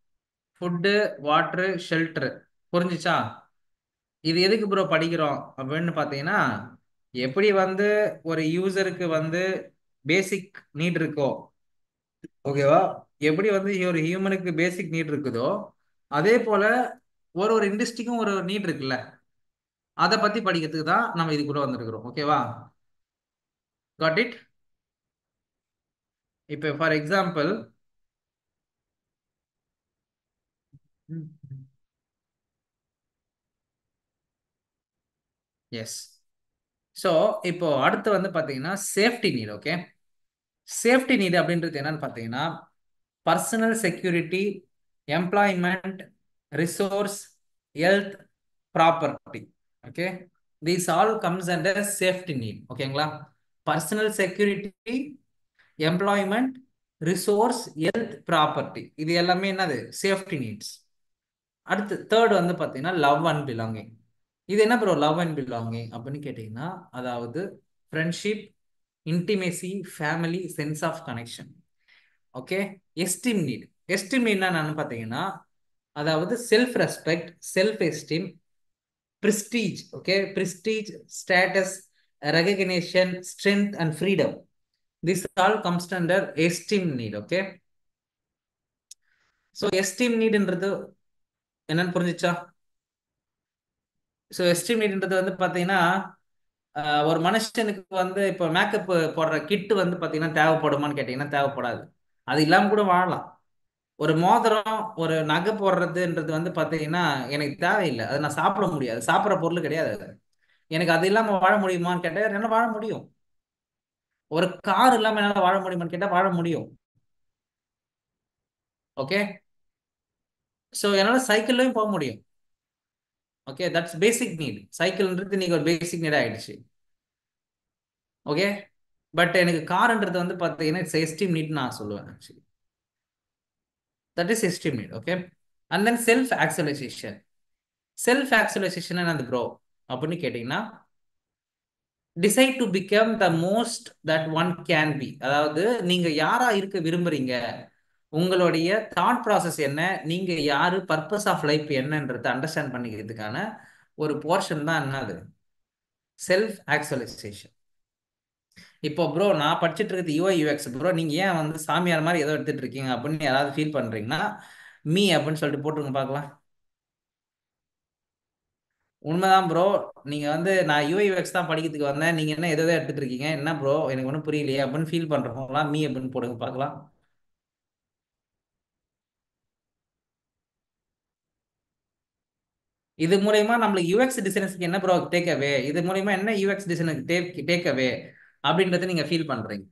ஃபுட்டு வாட்ரு ஷெல்டர் புரிஞ்சுச்சா இது எதுக்கு ப்ரோ படிக்கிறோம் அப்படின்னு பார்த்தீங்கன்னா எப்படி வந்து ஒரு யூசருக்கு வந்து பேசிக் நீட் இருக்கோ ஓகேவா எப்படி வந்து ஒரு ஹியூமனுக்கு பேசிக் நீட் இருக்குதோ அதே போல ஒரு ஒரு இண்டஸ்ட்ரிக்கும் ஒரு நீட் இருக்குல்ல அதை பத்தி படிக்கிறதுக்கு தான் நம்ம இது கூட வந்திருக்கிறோம் ஓகேவா காட் இட் இப்போ ஃபார் எக்ஸாம்பிள் எஸ் ஸோ இப்போ அடுத்து வந்து பார்த்தீங்கன்னா safety need okay safety need அப்படின்றது என்னன்னு பார்த்தீங்கன்னா personal security employment resource health property okay these all comes under safety need ஓகேங்களா personal security employment resource health property இது எல்லாமே என்னது சேஃப்டி நீட்ஸ் அடுத்து தேர்ட் வந்து பார்த்தீங்கன்னா லவ் அண்ட் பிலாங்கிங் இது என்ன ப்ரோ லவ் அண்ட் பிலாங்கிங் அப்படின்னு கேட்டிங்கன்னா அதாவது friendship intimacy family sense of connection okay esteem need esteem need என்னன்னு பார்த்தீங்கன்னா அதாவது self respect self esteem prestige okay prestige status recognition strength and freedom this all comes under esteem need okay so esteem நீட்ன்றது என்னன்னு புரிஞ்சிச்சா ஸோ எஸ்டீம் நீட்ன்றது வந்து பார்த்தீங்கன்னா ஒரு மனுஷனுக்கு வந்து இப்போ மேக்கப் போடுற கிட்டு வந்து பார்த்தீங்கன்னா தேவைப்படுமான்னு கேட்டிங்கன்னா தேவைப்படாது அது இல்லாமல் கூட வாழலாம் ஒரு மோதிரம் ஒரு நகை போடுறதுன்றது வந்து பார்த்தீங்கன்னா எனக்கு தேவையில்லை அதை நான் சாப்பிட முடியாது சாப்பிட்ற பொருள் கிடையாது அது எனக்கு அது இல்லாமல் வாழ முடியுமான்னு கேட்டால் என்ன வாழ முடியும் ஒரு கார் இல்லாம என்னால வாழ முடியுமான்னு கேட்டா வாழ முடியும் ஓகே ஸோ என்னால சைக்கிள்லயும் போக முடியும் ஓகே தட்ஸ் பேசிக் நீட் சைக்கிள்ன்றது நீங்க ஒரு பேசிக் நீட் ஆயிடுச்சு ஓகே பட் எனக்கு கார்ன்றது வந்து பார்த்தீங்கன்னா இட்ஸ் எஸ்டீம் நீட் நான் சொல்லுவேன் actually that is esteem need okay and then self actualisation self actualisation என்னது ப்ரோ அப்படின்னு கேட்டிங்கன்னா decide to become the most that one can be அதாவது நீங்க யாரா இருக்க விரும்புறீங்க உங்களுடைய தாட் ப்ராசஸ் என்ன நீங்க யாரு பர்பஸ் ஆஃப் லைஃப் என்னன்றதை அண்டர்ஸ்டாண்ட் பண்ணிக்கிறதுக்கான ஒரு போர்ஷன் தான் என்னது செல்ஃப் ஆக்சுவலைசேஷன் இப்போ ப்ரோ நான் படிச்சுட்டு இருக்கிறது யூஐ யூஎக்ஸ் ப்ரோ நீங்க ஏன் வந்து சாமியார் மாதிரி ஏதோ எடுத்துட்டு இருக்கீங்க அப்படின்னு யாராவது ஃபீல் பண்றீங்கன்னா மீ அப்படின்னு சொல்லிட்டு போட்டுருங்க பார்க்கலாம் உண்மைதான் ப்ரோ நீங்க வந்து நான் யூஐ யூஎக்ஸ் தான் படிக்கிறதுக்கு வந்தேன் நீங்க என்ன எதோ எடுத்துட்டு இருக்கீங்க என்ன ப்ரோ எனக்கு ஒன்றும் புரியலையே அப்படின்னு ஃபீல் பண்றவங்களாம் மீ அப்படின்னு போடுங்க பார்க்கலாம் இது மூலயமா நம்மளுக்கு யூஎக்ஸ் டிசைனர்ஸ்க்கு என்ன ப்ரோ டேக் அவே இது மூலயமா என்ன யூஎக்ஸ் டிசைனருக்கு டேக் டேக் அவே அப்படின்றத நீங்க ஃபீல் பண்றீங்க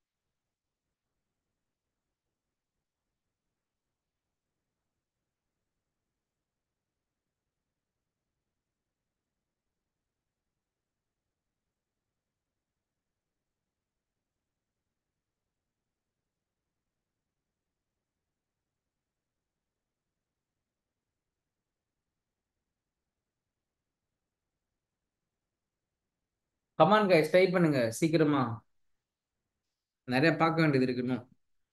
கமான் கைஸ் ட்ரை பண்ணுங்க சீக்கிரமா நிறைய பார்க்க வேண்டியது இருக்கு இன்னும்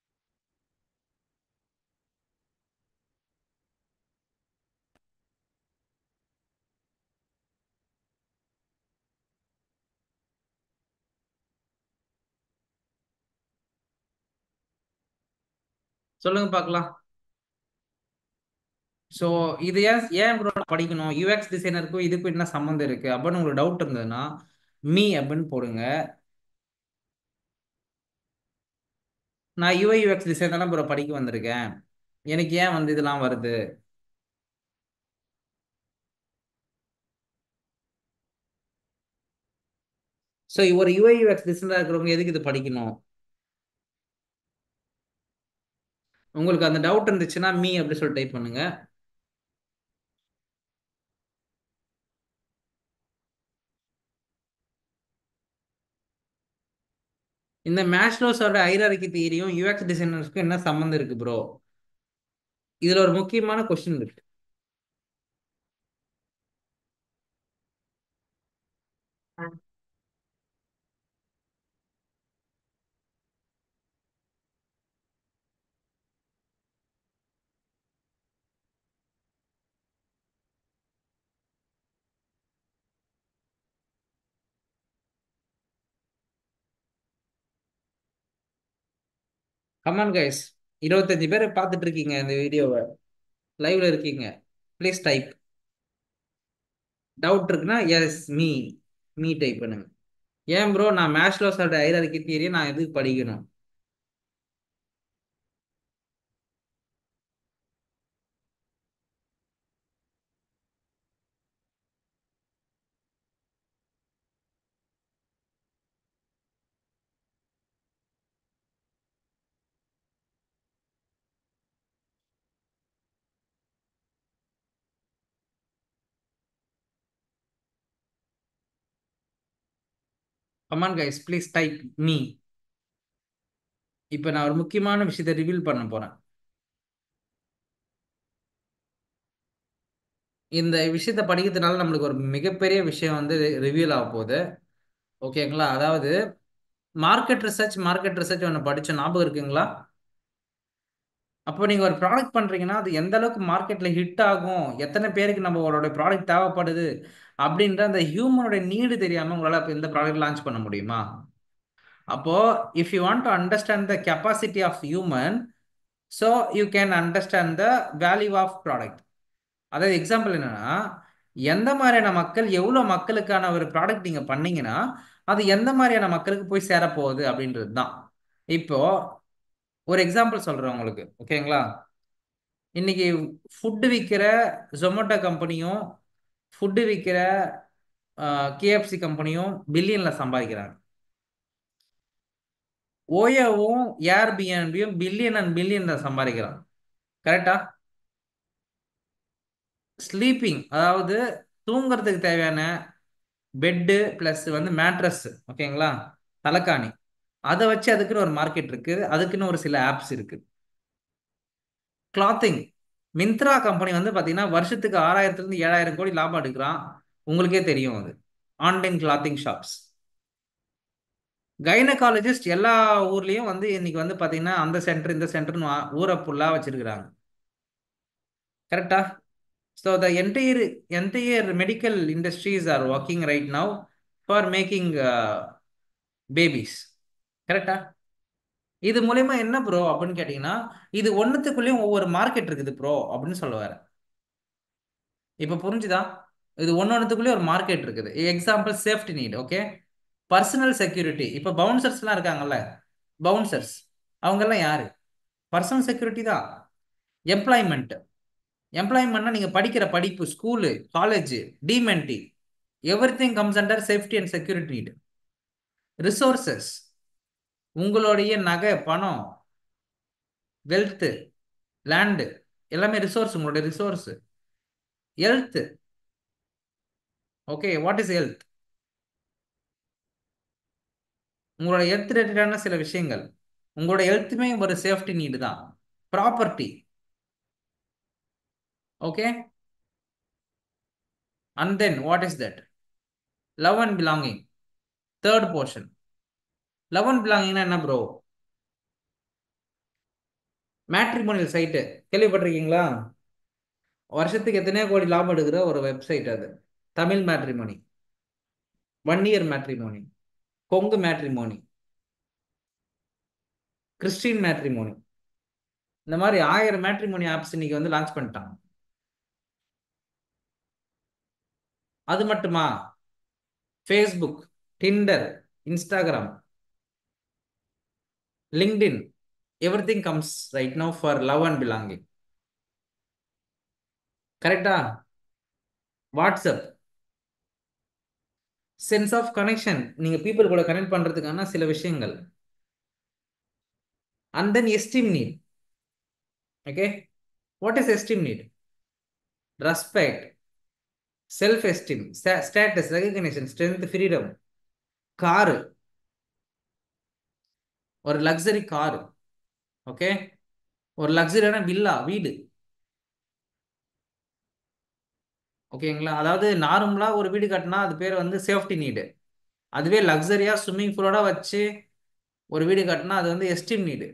சொல்லுங்க பார்க்கலாம் ஸோ இது ஏன் ஏன் ப்ரோ படிக்கணும் யூஎக்ஸ் டிசைனருக்கும் இதுக்கும் என்ன சம்மந்தம் இருக்கு அப்படின்னு உங்களுக்கு டவுட் இருந்ததுன்னா மீ அப்படின்னு போடுங்க நான் யூஐ யூஎக்ஸ் டிசைன் தானே ப்ரோ படிக்க வந்திருக்கேன் எனக்கு ஏன் வந்து இதெல்லாம் வருது ஸோ ஒரு யூஐ யூஎக்ஸ் டிசைனராக இருக்கிறவங்க எதுக்கு இது படிக்கணும் உங்களுக்கு அந்த டவுட் இருந்துச்சுன்னா மீ அப்படி சொல்லி டைப் பண்ணுங்க இந்த மேஷ்லோஸோட ஐரார்கி தியரியும் யூஎக்ஸ் டிசைனர்ஸ்க்கும் என்ன சம்மந்தம் இருக்கு ப்ரோ இதுல ஒரு முக்கியமான கொஸ்டின் இருக்கு கமான் கைஸ் இருபத்தஞ்சு பேர் பார்த்துட்டு இருக்கீங்க இந்த வீடியோவை லைவ்ல இருக்கீங்க ப்ளீஸ் டைப் டவுட் இருக்குன்னா எஸ் மீ மீ டைப் பண்ணுங்க ஏன் ப்ரோ நான் மேஷ்லோஸோட ஐரார்கி தியரியை நான் எதுக்கு படிக்கணும் come on guys please type me இப்போ நான் ஒரு முக்கியமான விஷயத்தை ரிவீல் பண்ண போறேன் இந்த விஷயத்த படிக்கிறதுனால நம்மளுக்கு ஒரு மிகப்பெரிய விஷயம் வந்து ரிவீல் ஆக போகுது ஓகேங்களா அதாவது மார்க்கெட் ரிசர்ச் மார்க்கெட் ரிசர்ச் ஒன்று படிச்ச ஞாபகம் இருக்குங்களா அப்போ நீங்கள் ஒரு ப்ராடக்ட் பண்ணுறீங்கன்னா அது எந்த அளவுக்கு மார்க்கெட்டில் ஹிட் ஆகும் எத்தனை பேருக்கு நம்மளோட ப்ராடக்ட் தேவைப்படுது அப்படின்ற அந்த ஹியூமனோட நீடு தெரியாமல் உங்களால் இப்போ இந்த ப்ராடக்ட் லான்ச் பண்ண முடியுமா அப்போ if you want to understand the capacity of human so you can understand the value of product அதாவது எக்ஸாம்பிள் என்னன்னா எந்த மாதிரியான மக்கள் எவ்வளோ மக்களுக்கான ஒரு ப்ராடக்ட் நீங்கள் பண்ணீங்கன்னா அது எந்த மாதிரியான மக்களுக்கு போய் சேரப்போகுது அப்படின்றது தான் இப்போ ஒரு எக்ஸாம்பிள் சொல்கிறேன் உங்களுக்கு ஓகேங்களா இன்னைக்கு ஃபுட்டு விற்கிற ஜொமேட்டோ கம்பெனியும் ஃபுட்டு விற்கிற கேஎஃப்சி கம்பெனியும் பில்லியனில் சம்பாதிக்கிறாங்க ஓயோவும் ஏர்பிஎன்பியும் பில்லியன் அண்ட் பில்லியன் தான் சம்பாதிக்கிறான் கரெக்டா ஸ்லீப்பிங் அதாவது தூங்குறதுக்கு தேவையான பெட்டு ப்ளஸ் வந்து மேட்ரஸ் ஓகேங்களா தலைக்காணி அதை வச்சு அதுக்குன்னு ஒரு மார்க்கெட் இருக்கு அதுக்குன்னு ஒரு சில ஆப்ஸ் இருக்கு கிளாத்திங் மிந்த்ரா கம்பெனி வந்து பார்த்தீங்கன்னா வருஷத்துக்கு ஆறாயிரத்துலேருந்து ஏழாயிரம் கோடி லாபம் எடுக்கிறான் உங்களுக்கே தெரியும் அது ஆன்லைன் கிளாத்திங் ஷாப்ஸ் கைனகாலஜிஸ்ட் எல்லா ஊர்லேயும் வந்து இன்னைக்கு வந்து பார்த்தீங்கன்னா அந்த சென்டர் இந்த சென்டர்னு ஊரை ஃபுல்லாக வச்சிருக்கிறாங்க கரெக்டா so the entire entire medical industries are working right now for making babies கரெக்டா இது மூலயமா என்ன ப்ரோ அப்படின்னு கேட்டிங்கன்னா இது ஒன்றுத்துக்குள்ளேயும் ஒவ்வொரு மார்க்கெட் இருக்குது ப்ரோ அப்படின்னு சொல்லுவார் இப்போ புரிஞ்சுதா இது ஒன்று ஒன்றுத்துக்குள்ளேயும் ஒரு மார்க்கெட் இருக்குது example safety need okay personal security இப்போ பவுன்சர்ஸ்லாம் இருக்காங்கல்ல பவுன்சர்ஸ் அவங்கெல்லாம் யாரு பர்சனல் செக்யூரிட்டி தான் எம்ப்ளாய்மெண்ட் எம்ப்ளாய்மெண்ட்னா நீங்கள் படிக்கிற படிப்பு ஸ்கூலு காலேஜ் டிமென்டி everything comes under safety and security need resources உங்களுடைய நகை பணம் வெல்த்து லேண்டு எல்லாமே ரிசோர்ஸ் உங்களுடைய resource health okay what is health உங்களோட ஹெல்த் ரிலேட்டடான சில விஷயங்கள் உங்களோட ஹெல்த்துமே ஒரு சேஃப்டி நீடு தான் property okay and then what is that love and belonging third portion love and பிலாங்கிங்னா என்ன ப்ரோ மேட்ரிமோனியல் சைட்டு கேள்விப்பட்டிருக்கீங்களா வருஷத்துக்கு எத்தனையோ கோடி லாபம் எடுக்கிற ஒரு வெப்சைட் அது Tamil matrimony one year matrimony Kongu matrimony Christian matrimony இந்த மாதிரி ஆயிரம் மேட்ரிமோனி ஆப்ஸ் இன்னைக்கு வந்து லான்ச் பண்ணிட்டாங்க அது மட்டுமா Facebook Tinder Instagram LinkedIn everything comes right now for love and belonging கரெக்டா வாட்ஸ்அப் சென்ஸ் ஆஃப் கனெக்ஷன் நீங்க பீப்புள் கூட கனெக்ட் பண்றதுக்கான சில விஷயங்கள் and then esteem need okay what is esteem need respect self esteem status recognition strength freedom car ஒரு லக்ஸரி காரு ஓகே ஒரு லக்ஸரியான வில்லா வீடு ஓகேங்களா அதாவது நார்மலாக ஒரு வீடு கட்டினா அது பேர் வந்து சேஃப்டி நீடு அதுவே லக்ஸரியாக ஸ்விம்மிங் பூலோட வச்சு ஒரு வீடு கட்டினா அது வந்து எஸ்டீம் நீடு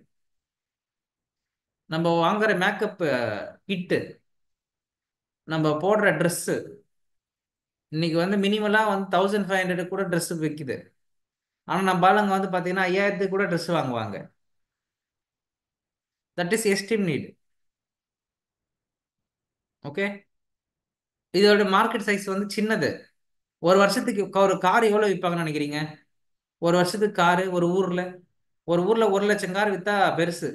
நம்ம வாங்குற மேக்கப் கிட்டு நம்ம போடுற ட்ரெஸ்ஸு இன்னைக்கு வந்து மினிமலாக வந்து தௌசண்ட் ஃபைவ் ஹண்ட்ரட் கூட ட்ரெஸ் விற்கிது ஆனால் நம்ம ஆளுங்க வந்து பார்த்தீங்கன்னா ஐயாயிரத்துக்கு கூட ட்ரெஸ் வாங்குவாங்க that is esteem need okay இதோட மார்க்கெட் சைஸ் வந்து சின்னது ஒரு வருஷத்துக்கு ஒரு கார் எவ்வளோ விற்பாங்கன்னு நினைக்கிறீங்க ஒரு வருஷத்துக்கு காரு ஒரு ஊரில் ஒரு ஊரில் ஒரு லட்சம் கார் விற்றா பெருசு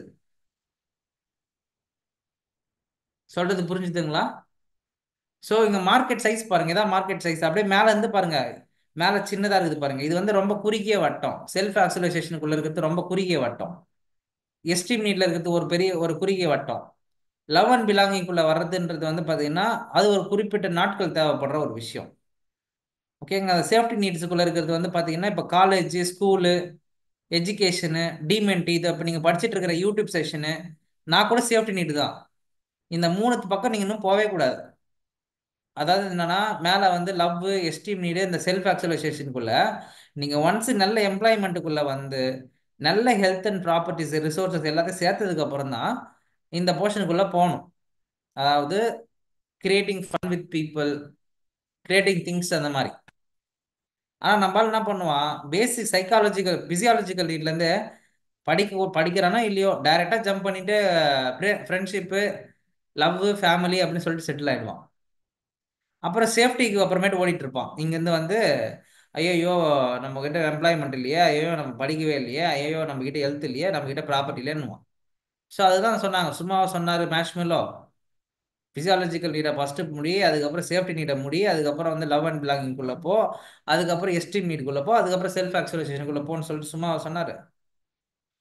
சொல்றது புரிஞ்சுதுங்களா ஸோ இங்கே மார்க்கெட் சைஸ் பாருங்க இதான் மார்க்கெட் சைஸ் அப்படியே மேலே இருந்து பாருங்க மேலே சின்னதாக இருக்குது பாருங்க இது வந்து ரொம்ப குறுகிய வட்டம் செல்ஃப் ஆக்சுவலைசேஷனுக்குள்ள இருக்கிறது ரொம்ப குறுகிய வட்டம் எஸ்டீம் நீட்ல இருக்கிறது ஒரு பெரிய ஒரு குறுகிய வட்டம் லவ் அண்ட் பிலாங்கிங்குள்ள வர்றதுன்றது வந்து பார்த்தீங்கன்னா அது ஒரு குறிப்பிட்ட நாட்கள் தேவைப்படுற ஒரு விஷயம் ஓகேங்க அந்த சேஃப்டி நீட்ஸுக்குள்ள இருக்கிறது வந்து பார்த்தீங்கன்னா இப்போ காலேஜ் ஸ்கூலு எஜுகேஷனு டிமென்ட் இது இப்போ நீங்கள் படிச்சுட்டு இருக்கிற யூடியூப் செஷனு நான் கூட சேஃப்டி நீட் தான் இந்த மூணுத்து பக்கம் நீங்கள் இன்னும் போகவே கூடாது அதாவது என்னன்னா மேலே வந்து லவ் எஸ்டீம் நீடு இந்த செல்ஃப் ஆக்சுவலைசேஷனுக்குள்ள நீங்கள் ஒன்ஸ் நல்ல எம்ப்ளாய்மெண்ட்டுக்குள்ள வந்து நல்ல ஹெல்த் அண்ட் ப்ராப்பர்ட்டிஸ் ரிசோர்ஸஸ் எல்லாத்தையும் சேர்த்ததுக்கு அப்புறம் தான் இந்த போர்ஷனுக்குள்ள போகணும் அதாவது creating fun with people creating things அந்த மாதிரி ஆனால் நம்மளால என்ன பண்ணுவான் பேசிக் சைக்காலஜிக்கல் பிசியாலஜிக்கல் நீட்லேருந்து படிக்க படிக்கிறானோ இல்லையோ டைரெக்டாக ஜம்ப் பண்ணிட்டு ஃப்ரெண்ட்ஷிப்பு லவ் ஃபேமிலி அப்படின்னு சொல்லிட்டு செட்டில் ஆகிடுவான் அப்புறம் சேஃப்டிக்கு அப்புறமேட்டு ஓடிட்டு இருப்பான் இங்கேருந்து வந்து ஐயோ நம்ம கிட்ட எம்ப்ளாய்மெண்ட் இல்லையா ஐயோ நம்ம படிக்கவே இல்லையா ஐயோ நம்ம கிட்ட ஹெல்த் இல்லையா நம்ம கிட்ட ப்ராப்பர்ட்டி இல்லைன்னுவான் ஸோ அதுதான் சொன்னாங்க சும்மாவா சொன்னார் மேஷ்மெல்லோ ஃபிசியாலஜிக்கல் நீடை ஃபஸ்ட்டு முடி அதுக்கப்புறம் சேஃப்டி நீடை முடி அதுக்கப்புறம் வந்து லவ் அண்ட் பிலாங்கிங்குள்ளே போ அதுக்கப்புறம் எஸ்டீம் நீடுக்குள்ளே போ அதுக்கப்புறம் செல்ஃப் ஆக்சுவலைசேஷனுக்குள்ளே போன்னு சொல்லிட்டு சும்மா சொன்னார்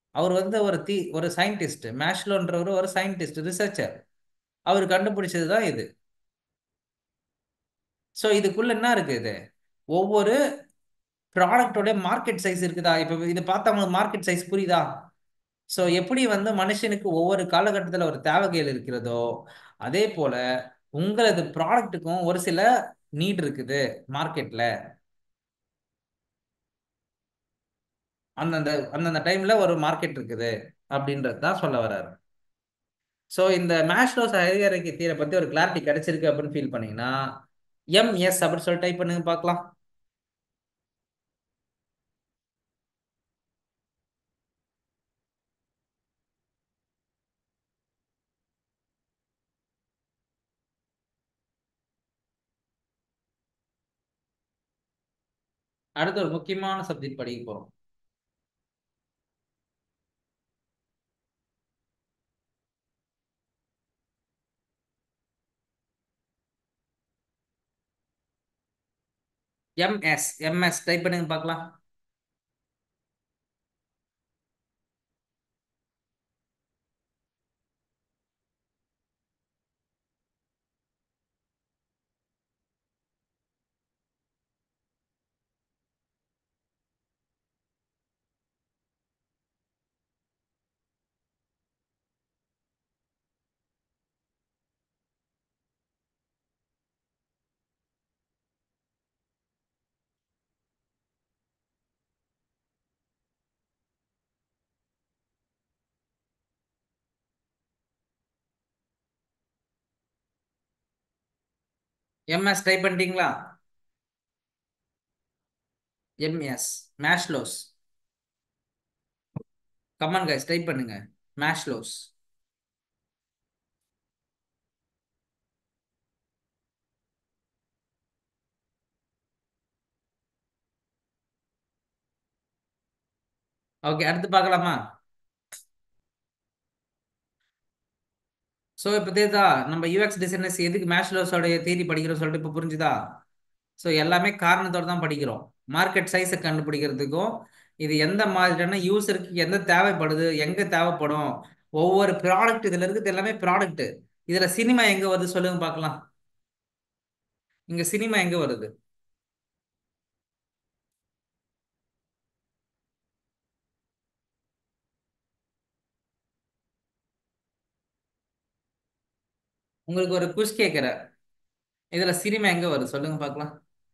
அவர் வந்து ஒரு தி ஒரு சயின்டிஸ்ட் மேஷ்லோன்றவர் ஒரு சயின்டிஸ்ட் ரிசர்ச்சர் அவர் கண்டுபிடிச்சது தான் இது ஸோ இதுக்குள்ள என்ன இருக்கு இது ஒவ்வொரு ப்ராடக்டோட மார்க்கெட் சைஸ் இருக்குதா இப்போ இது பார்த்தா உங்களுக்கு மார்க்கெட் சைஸ் புரியுதா ஸோ எப்படி வந்து மனுஷனுக்கு ஒவ்வொரு காலகட்டத்தில் ஒரு தேவைகள் இருக்கிறதோ அதே போல உங்களது ப்ராடக்ட்டுக்கும் ஒரு சில நீட் இருக்குது மார்க்கெட்ல அந்தந்த அந்தந்த டைம்ல ஒரு மார்க்கெட் இருக்குது அப்படின்றது தான் சொல்ல வர்றாரு ஸோ இந்த மேஷ்லோஸ் ஹையரக்கி தீரை பத்தி ஒரு கிளாரிட்டி கிடைச்சிருக்கு அப்படின்னு ஃபீல் பண்ணீங்கன்னா எம்எஸ் அப்படின்னு சொல்லி டைப் பண்ணுங்க பார்க்கலாம் அடுத்து ஒரு முக்கியமான சப்ஜெக்ட் படிக்க போறோம் எம்எஸ் எம்எஸ் டைப் பண்ணுங்க பார்க்கலாம் எம்எஸ் டைப் பண்ணிட்டீங்களா MS Maslow's come on guys type பண்ணுங்க மேஷ்லோஸ் ஓகே அடுத்து பார்க்கலாமா ஸோ இப்போ தெரியுதா நம்ம யூஎக்ஸ் டிசைனர்ஸ் எதுக்கு மேஷ்லோஸோடைய தேதி படிக்கிறோம் சொல்லிட்டு இப்போ புரிஞ்சுதா ஸோ எல்லாமே காரணத்தோட தான் படிக்கிறோம் மார்க்கெட் சைஸை கண்டுபிடிக்கிறதுக்கும் இது எந்த மாதிரியான யூசருக்கு எந்த தேவைப்படுது எங்கே தேவைப்படும் ஒவ்வொரு ப்ராடக்ட் இதில் இருக்குது எல்லாமே ப்ராடக்ட் இதில் சினிமா எங்கே வருது சொல்லுங்க பார்க்கலாம் இங்கே சினிமா எங்கே வருது உங்களுக்கு ஒரு குஷ் கேட்குறேன் இதில் சினிமா எங்கே வருது சொல்லுங்க பார்க்கலாம்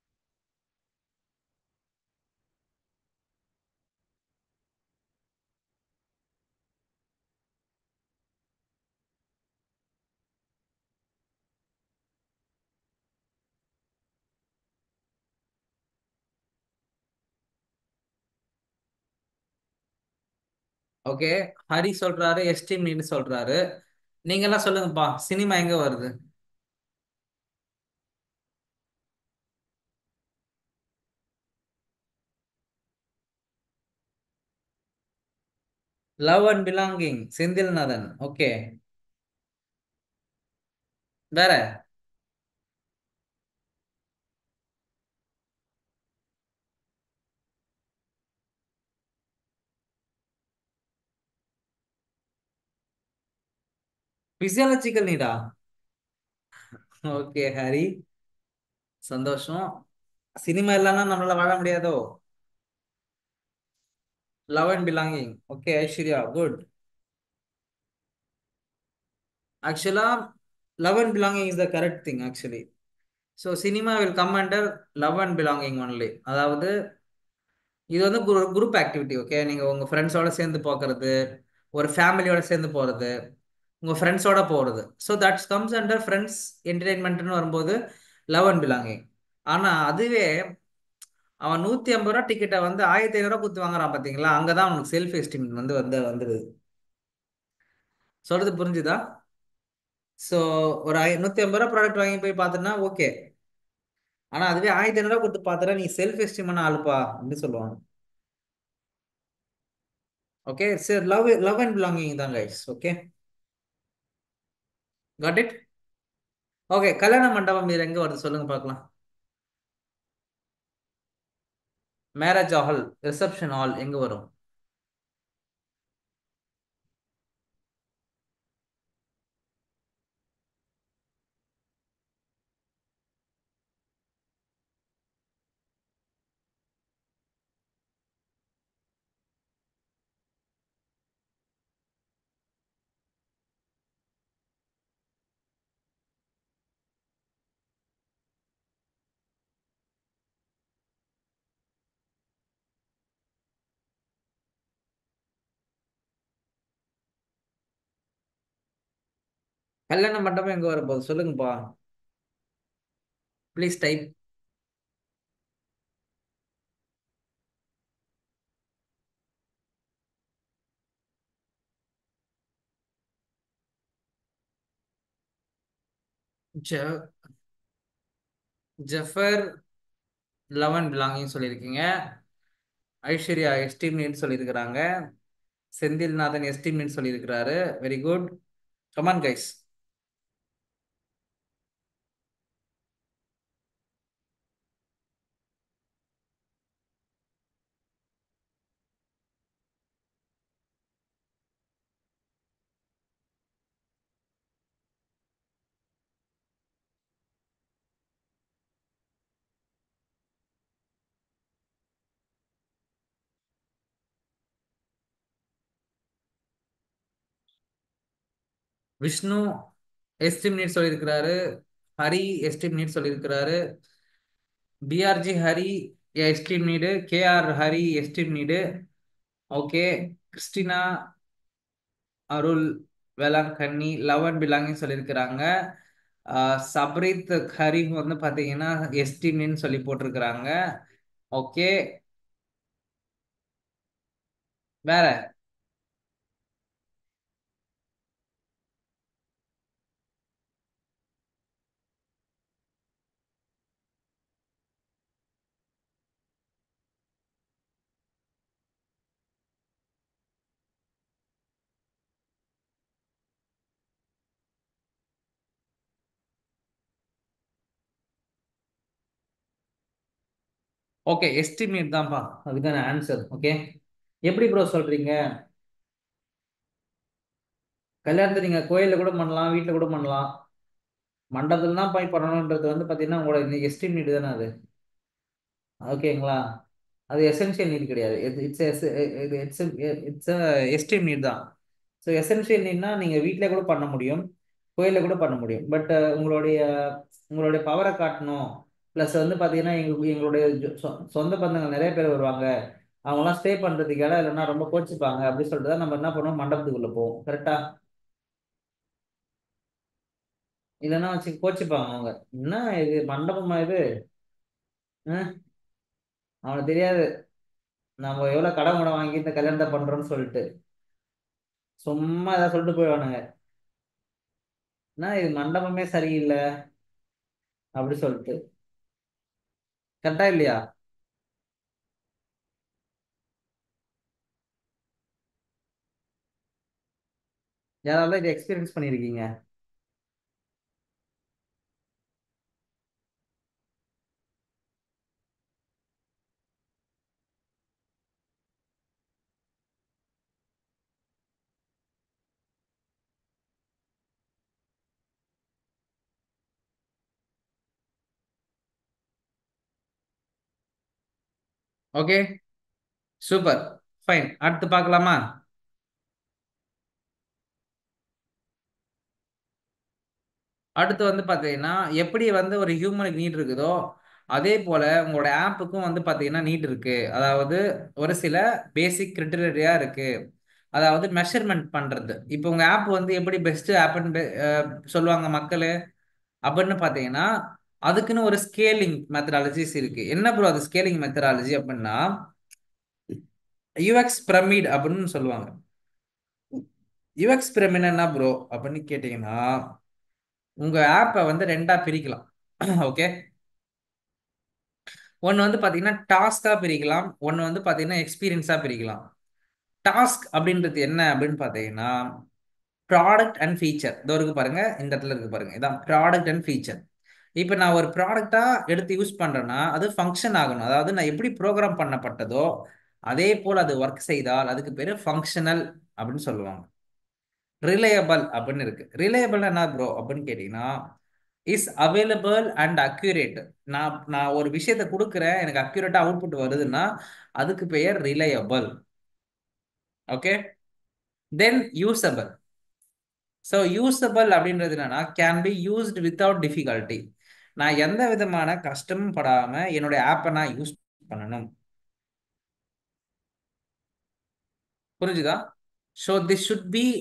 ஓகே ஹரி சொல்றாரு எஸ்டீம் நீன்னு சொல்றாரு நீங்க எல்லாம் சொல்லுங்கப்பா சினிமா எங்க வருது love and belonging Senthilnathan okay வேற பிசியாலஜிக்கல் நீடா ஓகே ஹரி சந்தோஷம் சினிமா இல்லைன்னா நம்மளால வாழ முடியாதோ love and belonging okay Aishwarya good ஆக்சுவலா love and belonging is the correct thing actually so cinema will come under love and belonging only அதாவது இது வந்து ஒரு குரூப் ஆக்டிவிட்டி ஓகே நீங்கள் உங்கள் ஃப்ரெண்ட்ஸோட சேர்ந்து பார்க்கறது ஒரு ஃபேமிலியோட சேர்ந்து போகிறது உங்கள் ஃப்ரெண்ட்ஸோட போகிறது so that's comes under friends என்டர்டெயின்மெண்ட்னு வரும்போது லவ் அண்ட் பிலாங்கிங் ஆனால் அதுவே அவன் நூற்றி ஐம்பது ரூபா டிக்கெட்டை வந்து ஆயிரத்தி ஐநூறுரூவா கொடுத்து வாங்குறான் பார்த்தீங்களா அங்கே தான் அவனுக்கு செல்ஃப் எஸ்டிம் வந்து வந்து வந்துடுது சொல்கிறது புரிஞ்சுதா ஸோ ஒரு ஐ நூற்றி ஐம்பது ரூபா ப்ராடக்ட் வாங்கி போய் பார்த்தோன்னா ஓகே ஆனால் அதுவே ஆயிரத்தி ஐநூறுரூவா கொடுத்து பார்த்தா நீ செல்ஃப் எஸ்டிமான ஆளுப்பா அப்படின்னு சொல்லுவாங்க ஓகே சரி லவ் லவ் அண்ட் பிலாங்கிங் தான் guys okay got it okay கல்யாண மண்டபம் இது எங்கே வருது சொல்லுங்க பார்க்கலாம் மேரேஜ் ஹால் ரிசப்ஷன் ஹால் எங்கே வரும் கல்யாண மண்டபம் எங்க வரப்போகுது சொல்லுங்கப்பா please type Jaffer eleven belonging சொல்லியிருக்கீங்க ஐஸ்வர்யா எஸ்டிமேட் சொல்லியிருக்கிறாங்க செந்தில்நாதன் எஸ்டிமேட் சொல்லியிருக்கிறாரு very good come on guys Vishnu estimate சொல்லியிருக்கிறாரு ஹரி எஸ்டிமேட் சொல்லியிருக்கிறாரு PRG Hari esteem need KR Hari esteem need okay Christina Arul Velankanni love and belonging சொல்லியிருக்கிறாங்க சப்ரீத் ஹரி வந்து பார்த்தீங்கன்னா எஸ்டிமின்னு சொல்லி போட்டிருக்கிறாங்க ஓகே வேற ஓகே எஸ்டிமேட் தான்ப்பா அதுக்கான ஆன்சர் ஓகே எப்படி ப்ரோ சொல்றீங்க கல்யாணத்தை நீங்க கோயில்ல கூட பண்ணலாம் வீட்ல கூட பண்ணலாம் மண்டபத்துல தான் போய் பண்ணணுன்றது வந்து பாத்தீங்கன்னா உங்களோட எஸ்டிம் நீடு தானே அது ஓகேங்களா அது எசென்ஷியல் நீட் கிடையாது it's it's it's esteem need தான் ஸோ எசென்ஷியல் நீட்னா நீங்கள் வீட்டில் கூட பண்ண முடியும் கோயிலில் கூட பண்ண முடியும் பட் உங்களுடைய உங்களுடைய பவரை காட்டணும் ப்ளஸ் வந்து பார்த்தீங்கன்னா எங்களுக்கு எங்களுடைய ஜொ- சொ- சொந்த பந்தங்கள் நிறைய பேர் வருவாங்க அவங்களாம் ஸ்டே பண்ணுறதுக்கு இடம் இல்லைன்னா ரொம்ப கோச்சிப்பாங்க அப்படின்னு சொல்லிட்டு தான் நம்ம என்ன பண்ணுவோம் மண்டபத்துக்குள்ளே போவோம் கரெக்டா இல்லைன்னா வச்சு கோச்சிப்பாங்க அவங்க என்ன இது மண்டபமா இது ஆ? அவனுக்கு தெரியாது நம்ம எவ்வளோ கடன் கடன் வாங்கி இந்த கல்யாணத்தை பண்ணுறோம்னு சொல்லிட்டு சும்மா ஏதாவது சொல்லிட்டு போயிடுவானுங்க என்ன இது மண்டபமே சரியில்லை அப்படி சொல்லிட்டு கரெக்டா இல்லையா யாராவது இது எக்ஸ்பீரியன்ஸ் பண்ணியிருக்கீங்க ஓகே சூப்பர் ஃபைன் அடுத்து பார்க்கலாமா அடுத்து வந்து பார்த்தீங்கன்னா எப்படி வந்து ஒரு ஹியூமனுக்கு நீட் இருக்குதோ அதே போல உங்களோட ஆப்புக்கும் வந்து பார்த்தீங்கன்னா நீட் இருக்கு அதாவது ஒரு சில பேசிக் கிரிட்டீரியா இருக்கு அதாவது மெஷர்மெண்ட் பண்றது இப்போ உங்க ஆப் வந்து எப்படி பெஸ்ட் ஆப்னு சொல்லுவாங்க மக்கள் அப்படின்னு பார்த்தீங்கன்னா அதுக்குன்னு ஒரு ஸ்கேலிங் மெத்தடாலஜிஸ் இருக்கு என்ன ப்ரோ அது ஸ்கேலிங் மெத்தடாலஜி அப்படின்னா யூஎக்ஸ் பிரமிட் அப்படின்னு சொல்லுவாங்க யூஎக்ஸ் பிரமிட் என்ன ப்ரோ அப்படின்னு கேட்டிங்கன்னா உங்க ஆப்பை வந்து ரெண்டா பிரிக்கலாம் ஓகே ஒன்று வந்து பார்த்தீங்கன்னா டாஸ்காக பிரிக்கலாம் ஒன்று வந்து பார்த்தீங்கன்னா எக்ஸ்பீரியன்ஸாக பிரிக்கலாம் டாஸ்க் அப்படின்றது என்ன அப்படின்னு பார்த்தீங்கன்னா ப்ராடக்ட் அண்ட் ஃபீச்சர் இதோ இருக்கு பாருங்க இந்த இடத்துல இருக்கு பாருங்க இதான் ப்ராடக்ட் அண்ட் ஃபீச்சர் இப்போ நான் ஒரு ப்ராடக்டா எடுத்து யூஸ் பண்றேன்னா அது ஃபங்க்ஷன் ஆகணும் அதாவது நான் எப்படி ப்ரோக்ராம் பண்ணப்பட்டதோ அதே போல் அது ஒர்க் செய்தால் அதுக்கு பேர் ஃபங்க்ஷனல் அப்படின்னு சொல்லுவாங்க ரிலையபிள் அப்படின்னு இருக்கு ரிலையபிள் என்ன ப்ரோ அப்படின்னு கேட்டீங்கன்னா இஸ் அவைலபிள் அண்ட் அக்யூரேட் நான் நான் ஒரு விஷயத்த கொடுக்குறேன் எனக்கு அக்யூரேட்டா அவுட்புட் வருதுன்னா அதுக்கு பெயர் reliable okay then usable so usable அப்படின்றது என்னன்னா can be used without difficulty நான் எந்த விதமான கஷ்டமும் படாம என்னுடைய ஆப்பை நான் யூஸ் பண்ணணும் புரிஞ்சுதா so this should be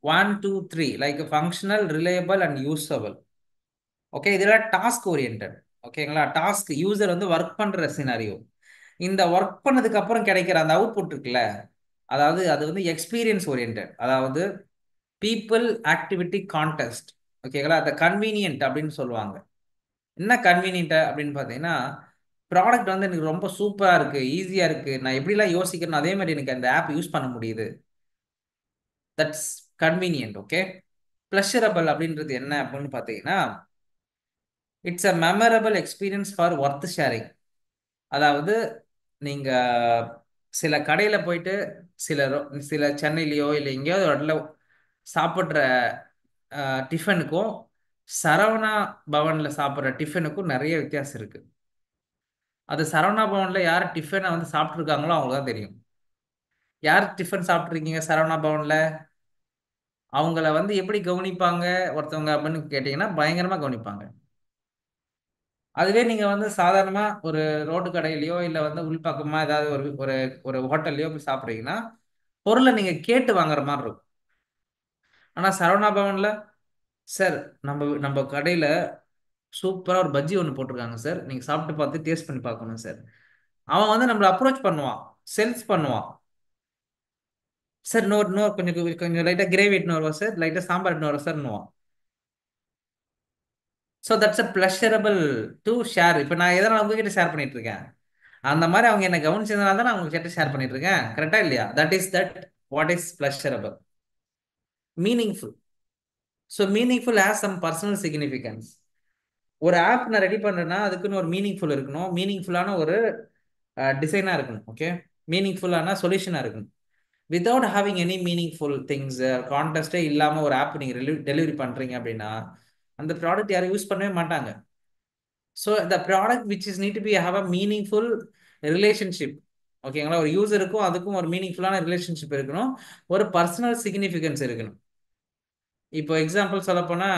one two three like functional reliable and usable okay இதெல்லாம் டாஸ்க் ஓரியன்ட் ஓகேங்களா டாஸ்க் யூசர் வந்து ஒர்க் பண்ற சினாரியோ இந்த ஒர்க் பண்ணதுக்கு அப்புறம் கிடைக்கிற அந்த அவுட்புட் இருக்குல்ல அதாவது அது வந்து எக்ஸ்பீரியன்ஸ் ஓரியன்ட் அதாவது பீப்புள் ஆக்டிவிட்டி கான்டெஸ்ட் ஓகேங்களா அந்த கன்வீனியன்ட் அப்படின்னு சொல்லுவாங்க என்ன கன்வீனியன்ட் அப்படின்னு பார்த்தீங்கன்னா ப்ராடக்ட் வந்து எனக்கு ரொம்ப சூப்பராக இருக்கு ஈஸியாக இருக்கு நான் எப்படிலாம் யோசிக்கிறேன் அதே மாதிரி எனக்கு அந்த ஆப் யூஸ் பண்ண முடியுது தட்ஸ் கன்வீனியன்ட் ஓகே ப்ளஷரபிள் அப்படின்றது என்ன அப்படின்னு பார்த்தீங்கன்னா it's a memorable experience for worth sharing அதாவது நீங்கள் சில கடையில் போயிட்டு சில ரோ- சில சென்னையிலையோ இல்லை எங்கேயாவது ஒரு இடத்துல சாப்பிட்ற டிஃபனுக்கும் சரவணா பவனில் சாப்பிட்ற டிஃபனுக்கும் நிறைய வித்தியாசம் இருக்குது அது சரவணா பவனில் யார் டிஃபனை வந்து சாப்பிட்ருக்காங்களோ அவங்களுக்கு தான் தெரியும் யார் டிஃபன் சாப்பிட்ருக்கீங்க சரவணா பவனில் அவங்கள வந்து எப்படி கவனிப்பாங்க ஒருத்தவங்க அப்படின்னு கேட்டிங்கன்னா பயங்கரமாக கவனிப்பாங்க அதுவே நீங்கள் வந்து சாதாரணமாக ஒரு ரோட்டு கடையிலையோ இல்லை வந்து உள்பக்கமாக ஏதாவது ஒரு ஒரு ஒரு ஹோட்டல்லையோ போய் சாப்பிட்றீங்கன்னா பொருளை நீங்கள் கேட்டு வாங்குற மாதிரி இருக்கும் ஆனால் சரவணா பவனில் சார் நம்ம நம்ம கடையில் சூப்பராக ஒரு பஜ்ஜி ஒன்று போட்டிருக்காங்க சார் நீங்கள் சாப்பிட்டு பார்த்து டேஸ்ட் பண்ணி பார்க்கணும் சார் அவன் வந்து நம்மளை அப்ரோச் பண்ணுவான் சென்ஸ் பண்ணுவான் சார் இன்னொரு இன்னொரு கொஞ்சம் கொஞ்சம் லைட்டாக கிரேவி எட்டுன்னு வருவா சார் லைட்டாக சாம்பார் எட்டுன்னு வருவா சார்னுவான் so that's a pleasurable to share இப்போ நான் எதனால் உங்ககிட்ட ஷேர் பண்ணிட்டு இருக்கேன் அந்த மாதிரி அவங்க என்ன கவனிச்சதுனால தான் நான் உங்ககிட்ட ஷேர் பண்ணிட்டு இருக்கேன் கரெக்டா இல்லையா that is that what is pleasurable meaningful so meaningful has some personal significance ஒரு ஆப் நான் ரெடி பண்ணுறேன்னா அதுக்குன்னு ஒரு மீனிங்ஃபுல் இருக்கணும் மீனிங்ஃபுல்லான ஒரு டிசைனாக இருக்கணும் ஓகே மீனிங்ஃபுல்லான சொல்யூஷனாக இருக்கணும் without having any meaningful things கான்டெஸ்டே இல்லாமல் ஒரு ஆப் நீங்கள் டெலிவரி பண்ணுறீங்க அப்படின்னா அந்த ப்ராடக்ட் யாரும் யூஸ் பண்ணவே மாட்டாங்க so the product which is need to be have a meaningful relationship ஓகேங்களா ஒரு யூசருக்கும் அதுக்கும் ஒரு மீனிங்ஃபுல்லான ரிலேஷன்ஷிப் இருக்கணும் ஒரு பர்சனல் சிக்னிஃபிகன்ஸ் இருக்கணும் இப்போ எக்ஸாம்பிள் சொல்லப்போனால்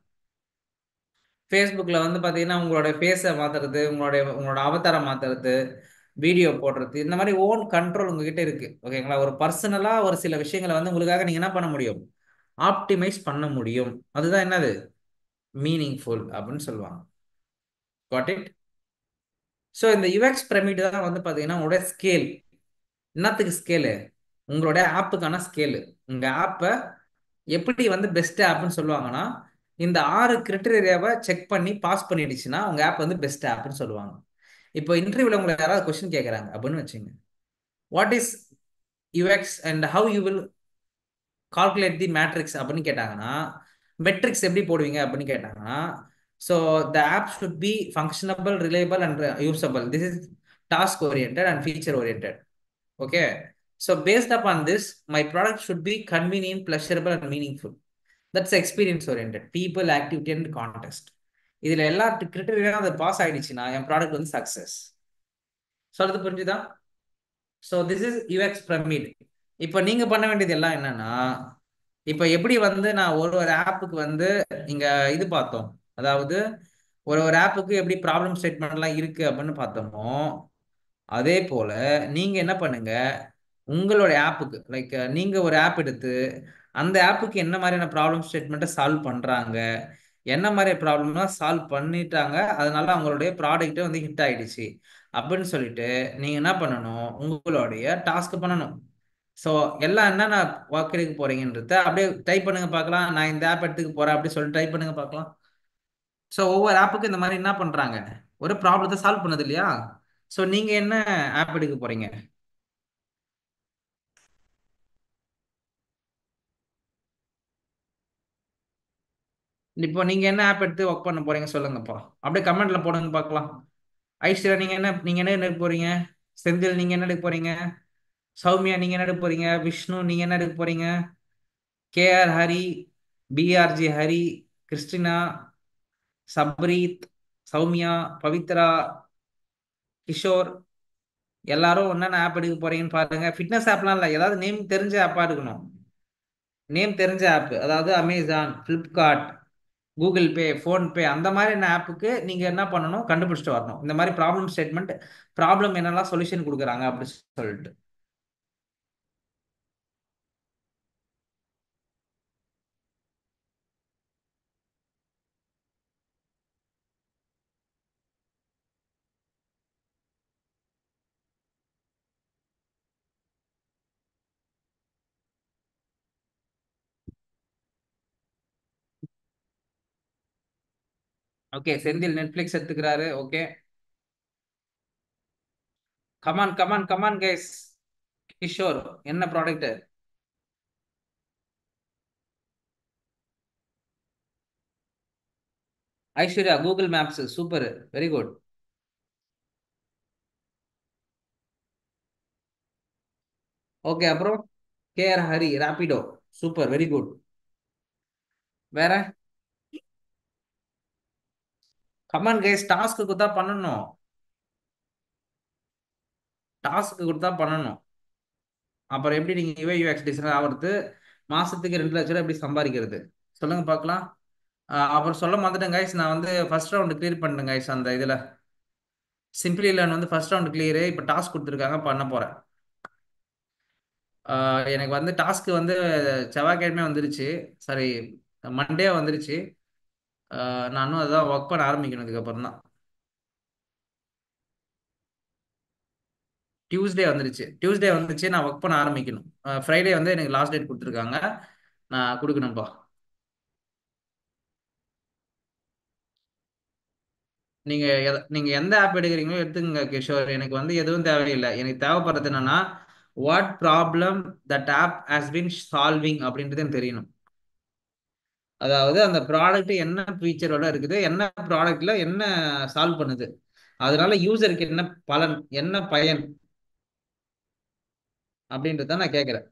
ஃபேஸ்புக்கில் வந்து பார்த்தீங்கன்னா உங்களோட ஃபேஸை மாற்றுறது உங்களுடைய உங்களோட அவதாரை மாற்றுறது வீடியோ போடுறது இந்த மாதிரி ஓன் கண்ட்ரோல் உங்ககிட்ட இருக்கு ஓகேங்களா ஒரு பர்சனலாக ஒரு சில விஷயங்களை வந்து உங்களுக்காக நீங்கள் என்ன பண்ண முடியும் ஆப்டிமைஸ் பண்ண முடியும் அதுதான் என்னது மீனிங்ஃபுல் அப்படின்னு சொல்லுவாங்க காட் இட் ஸோ இந்த யுஎக்ஸ் பிரமிட் தான் வந்து பார்த்தீங்கன்னா உங்களோட ஸ்கேல் என்னத்துக்கு ஸ்கேலு உங்களுடைய ஆப்புக்கான ஸ்கேலு உங்கள் ஆப்பை எப்படி வந்து பெஸ்ட் ஆப்னு சொல்லுவாங்கன்னா இந்த ஆறு கிரிட்டீரியாவை செக் பண்ணி பாஸ் பண்ணிடுச்சுன்னா உங்கள் ஆப் வந்து பெஸ்ட் ஆப்னு சொல்லுவாங்க இப்போ இன்டர்வியூவில் உங்களை யாராவது கொஸ்டின் கேட்குறாங்க அப்படின்னு வச்சுங்க what is UX and how you will calculate the matrix அப்படின்னு கேட்டாங்கன்னா மெட்ரிக்ஸ் எப்படி போடுவீங்க அப்படின்னு கேட்டாங்கன்னா so the app should be functionable reliable and usable this is task orient and feature orient okay so based up on this my product should be convenient pleasurable and meaningful that's experience orient people activity and context இதில் எல்லா கிரிட்டரியும் அது பாஸ் ஆயிடுச்சுன்னா என் ப்ராடக்ட் வந்து சக்ஸஸ் சொல்றது புரிஞ்சுதா so this is UX pyramid இப்போ நீங்கள் பண்ண வேண்டியது எல்லாம் என்னன்னா இப்போ எப்படி வந்து நான் ஒரு ஒரு ஆப்புக்கு வந்து இங்கே இது பார்த்தோம் அதாவது ஒரு ஒரு ஆப்புக்கு எப்படி ப்ராப்ளம் ஸ்டேட்மெண்ட்லாம் இருக்கு அப்படின்னு பார்த்தோமோ அதே போல நீங்க என்ன பண்ணுங்க உங்களுடைய ஆப்புக்கு லைக் நீங்க ஒரு ஆப் எடுத்து அந்த ஆப்புக்கு என்ன மாதிரியான ப்ராப்ளம் ஸ்டேட்மெண்ட்டை சால்வ் பண்றாங்க என்ன மாதிரி ப்ராப்ளம்லாம் சால்வ் பண்ணிட்டாங்க அதனால அவங்களுடைய ப்ராடக்ட்டே வந்து ஹிட் ஆயிடுச்சு அப்படின்னு சொல்லிட்டு நீங்க என்ன பண்ணணும் உங்களுடைய டாஸ்க் பண்ணணும் ஸோ எல்லாம் என்னென்ன ஒர்க் எடுக்க போறீங்கன்றத அப்படியே டைப் பண்ணுங்க பார்க்கலாம் நான் இந்த ஆப் எடுத்துக்க போறேன் அப்படி சொல்லி டைப் பண்ணுங்க பார்க்கலாம் ஸோ ஒவ்வொரு ஆப்புக்கும் இந்த மாதிரி என்ன பண்றாங்க ஒரு ப்ராப்ளத்தை சால்வ் பண்ணது இல்லையா ஸோ நீங்க என்ன ஆப் எடுக்க போறீங்க இப்போ நீங்க என்ன ஆப் எடுத்து ஒர்க் பண்ண போறீங்க சொல்லுங்கப்பா அப்படியே கமெண்ட்ல போடுங்க பார்க்கலாம் ஐஸ்வர்யா நீங்க என்ன நீங்க என்ன எடுக்க போறீங்க செந்தில் நீங்க என்ன எடுக்க போறீங்க சௌமியா நீங்க என்ன எடுக்க போறீங்க விஷ்ணு நீங்க என்ன எடுக்க போறீங்க KR Hari PRG Hari Christina Sabreeth Soumya Pavithra Kishore எல்லாரும் என்னென்ன ஆப் எடுக்க போறீங்கன்னு பாருங்க ஃபிட்னஸ் ஆப்லாம் இல்லை ஏதாவது நேம் தெரிஞ்ச ஆப்பா இருக்கணும் நேம் தெரிஞ்ச ஆப் அதாவது Amazon Flipkart Google Pay PhonePe அந்த மாதிரி ஆப்புக்கு நீங்கள் என்ன பண்ணணும் கண்டுபிடிச்சிட்டு வரணும் இந்த மாதிரி ப்ராப்ளம் ஸ்டேட்மெண்ட் ப்ராப்ளம் என்னெல்லாம் சொல்யூஷன் கொடுக்குறாங்க அப்படின்னு சொல்லிட்டு ஓகே செந்தில் நெட்ஃபிளிக்ஸ் எடுத்துக்கிறாரு okay come on come on come on guys Kishore என்ன product Aishwarya Google Maps super very good okay அப்புறம் KR Hari Rapido super very good வேற கமான் கைஸ் டாஸ்க் கொடுத்தா பண்ணணும் டாஸ்க் கொடுத்தா பண்ணணும் அப்புறம் எப்படி நீங்க யூஐ யூஎக்ஸ் டிசைனர் ஆகிறது மாசத்துக்கு ரெண்டு லட்சம் ரூபாய் எப்படி சம்பாதிக்கிறது சொல்லுங்க பார்க்கலாம் ஆஹ் அப்புறம் சொல்ல மாட்டேன் கைஸ் நான் வந்து ஃபர்ஸ்ட் ரவுண்ட் கிளியர் பண்ணிட்டேன் கைஸ் அந்த இதுல சிம்பிளி லேர்ன் வந்து ஃபர்ஸ்ட் ரவுண்ட் கிளியர் இப்போ டாஸ்க் கொடுத்துருக்காங்க பண்ண போறேன் ஆஹ் எனக்கு வந்து டாஸ்க் வந்து செவ்வாய்க்கிழமை வந்துருச்சு சாரி மண்டே வந்துருச்சு ஆஹ் நானும் அதான் ஒர்க் பண்ண ஆரம்பிக்கணும் இதுக்கப்புறம் தான் டியூஸ்டே வந்துருச்சு டியூஸ்டே வந்துச்சு நான் ஒர்க் பண்ண ஆரம்பிக்கணும் ஃப்ரைடே வந்து எனக்கு லாஸ்ட் டேட் கொடுத்துருக்காங்க நான் கொடுக்கணும்ப்பா நீங்க எத- நீங்க எந்த ஆப் எடுக்கிறீங்களோ எடுத்துக்கங்க கிஷோர் எனக்கு வந்து எதுவும் தேவையில்லை எனக்கு தேவைப்படுறது என்னன்னா what problem that app has been solving அப்படின்றது எனக்கு தெரியணும் அதாவது அந்த ப்ராடக்ட் என்ன ஃபீச்சரோட இருக்குது என்ன ப்ராடக்ட்ல என்ன சால்வ் பண்ணுது அதனால யூசருக்கு என்ன பலன் என்ன பயன் அப்படின்றத நான் கேட்கிறேன்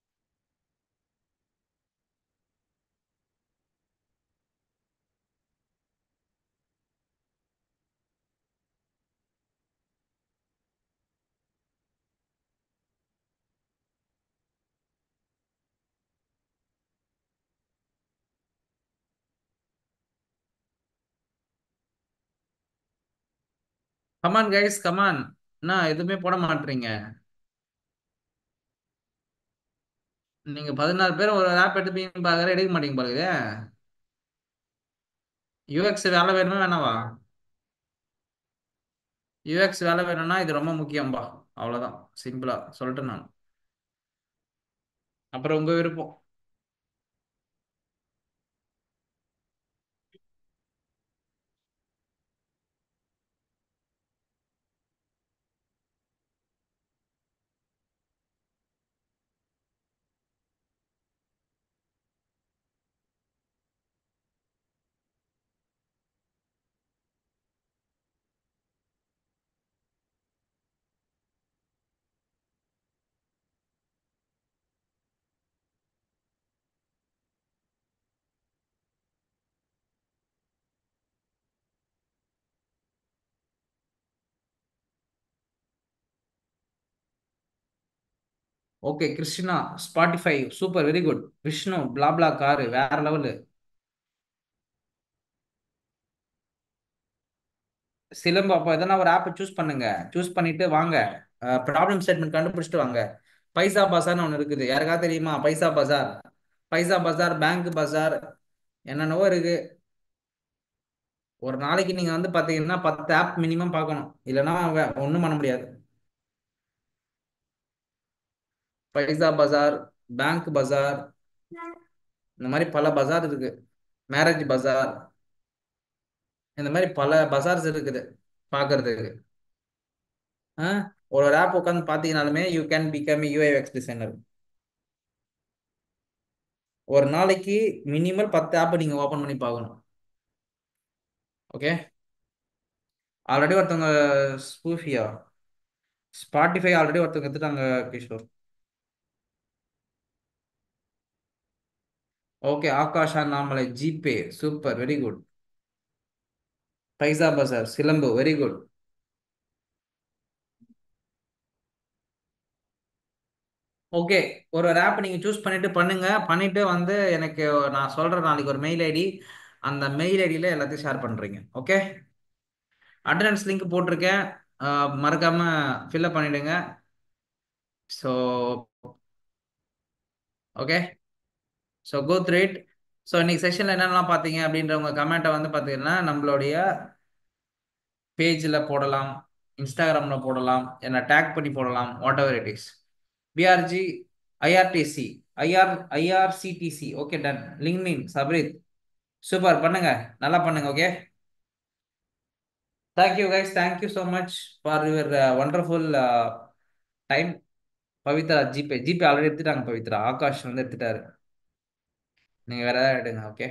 கமான் கைஸ் கமான் என்ன எதுவுமே போட மாட்டீங்க நீங்க பதினாறு பேர் ஒரு ஆப் எடுப்பீங்க பாக்குற எடுக்க மாட்டீங்க பாருங்க யூஎக்ஸ் வேலை வேணுமா வேணாவா யூஎக்ஸ் வேலை வேணும்னா இது ரொம்ப முக்கியம்பா அவ்வளவுதான் சிம்பிளா சொல்லிட்டேன் நான் அப்புறம் உங்க விருப்பம் okay Krishna Spotify super very good Vishnu BlaBlaCar வேற லெவலு சிலம்பு அப்போ எதனா ஒரு ஆப்பை சூஸ் பண்ணுங்க சூஸ் பண்ணிட்டு வாங்க ப்ராப்ளம் ஸ்டேட்மெண்ட் கண்டுபிடிச்சிட்டு வாங்க பைசா பஜார்னு ஒன்று இருக்குது யாருக்காவது தெரியுமா பைசா பஜார் பைசா பஜார் பேங்க் பஜார் என்னென்னவோ இருக்கு ஒரு நாளைக்கு நீங்க வந்து பாத்தீங்கன்னா பத்து ஆப் மினிமம் பார்க்கணும் இல்லைன்னா ஒன்றும் பண்ண முடியாது பைசா பஜார் பேங்க் பஜார் இந்த மாதிரி பல பஜார் இருக்கு மேரேஜ் பஜார் இந்த மாதிரி பல பஜார்ஸ் இருக்குது பார்க்கறதுக்கு ஆ? ஒரு ஆப் உட்காந்து பார்த்தீங்கனாலுமே you can become UIX designer ஒரு நாளைக்கு மினிமல் பத்து ஆப் நீங்க ஓபன் பண்ணி பார்க்கணும் ஓகே ஆல்ரெடி ஒருத்தவங்க ஸ்பூஃபியா ஸ்பாட்டிஃபை ஆல்ரெடி ஒருத்தவங்க எடுத்துட்டாங்க கிஷோர் ஓகே ஆகாஷா நாமலை GPay super very good Paisabazaar Silambu very good okay ஒரு ஒரு ஆப் நீங்க சூஸ் பண்ணிட்டு பண்ணுங்க பண்ணிட்டு வந்து எனக்கு நான் சொல்றேன் நாளைக்கு ஒரு மெயில் ஐடி அந்த மெயில் ஐடியில எல்லாத்தையும் ஷேர் பண்றீங்க ஓகே அட்டண்டன்ஸ் லிங்க் போட்டிருக்கேன் அஹ் மறக்காம ஃபில்அப் பண்ணிடுங்க so okay so go through it so இன்னைக்கு செஷன்ல என்னென்னலாம் பார்த்தீங்க அப்படின்ற உங்க கமெண்ட்டை வந்து பார்த்தீங்கன்னா நம்மளுடைய பேஜில் போடலாம் இன்ஸ்டாகிராம்ல போடலாம் என்ன டேக் பண்ணி போடலாம் whatever it is PRG IRTC IR IRCTC okay done LinkedIn Sabreeth super பண்ணுங்க நல்லா பண்ணுங்க okay thank you guys thank you so much for your wonderful time Pavithra GPay GPay already எடுத்துட்டாங்க பவித்ரா ஆகாஷ் வந்து எடுத்துட்டாரு நீங்க வேற ஏதாவது எடுங்க ஓகே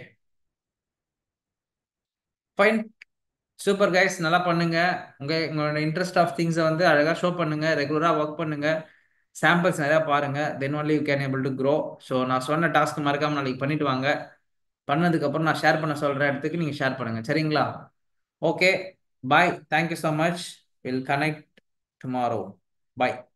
ஃபைன் சூப்பர் கைஸ் நல்லா பண்ணுங்க உங்க உங்களோட இன்ட்ரெஸ்ட் ஆஃப் திங்ஸை வந்து அழகா ஷோ பண்ணுங்க ரெகுலரா ஒர்க் பண்ணுங்க சாம்பிள்ஸ் நிறையா பாருங்க then only you can able to grow so நான் சொன்ன டாஸ்க் மறக்காம நாளைக்கு பண்ணிட்டு வாங்க பண்ணதுக்கப்புறம் நான் ஷேர் பண்ண சொல்ற இடத்துக்கு நீங்க ஷேர் பண்ணுங்க சரிங்களா okay bye thank you so much will connect tomorrow bye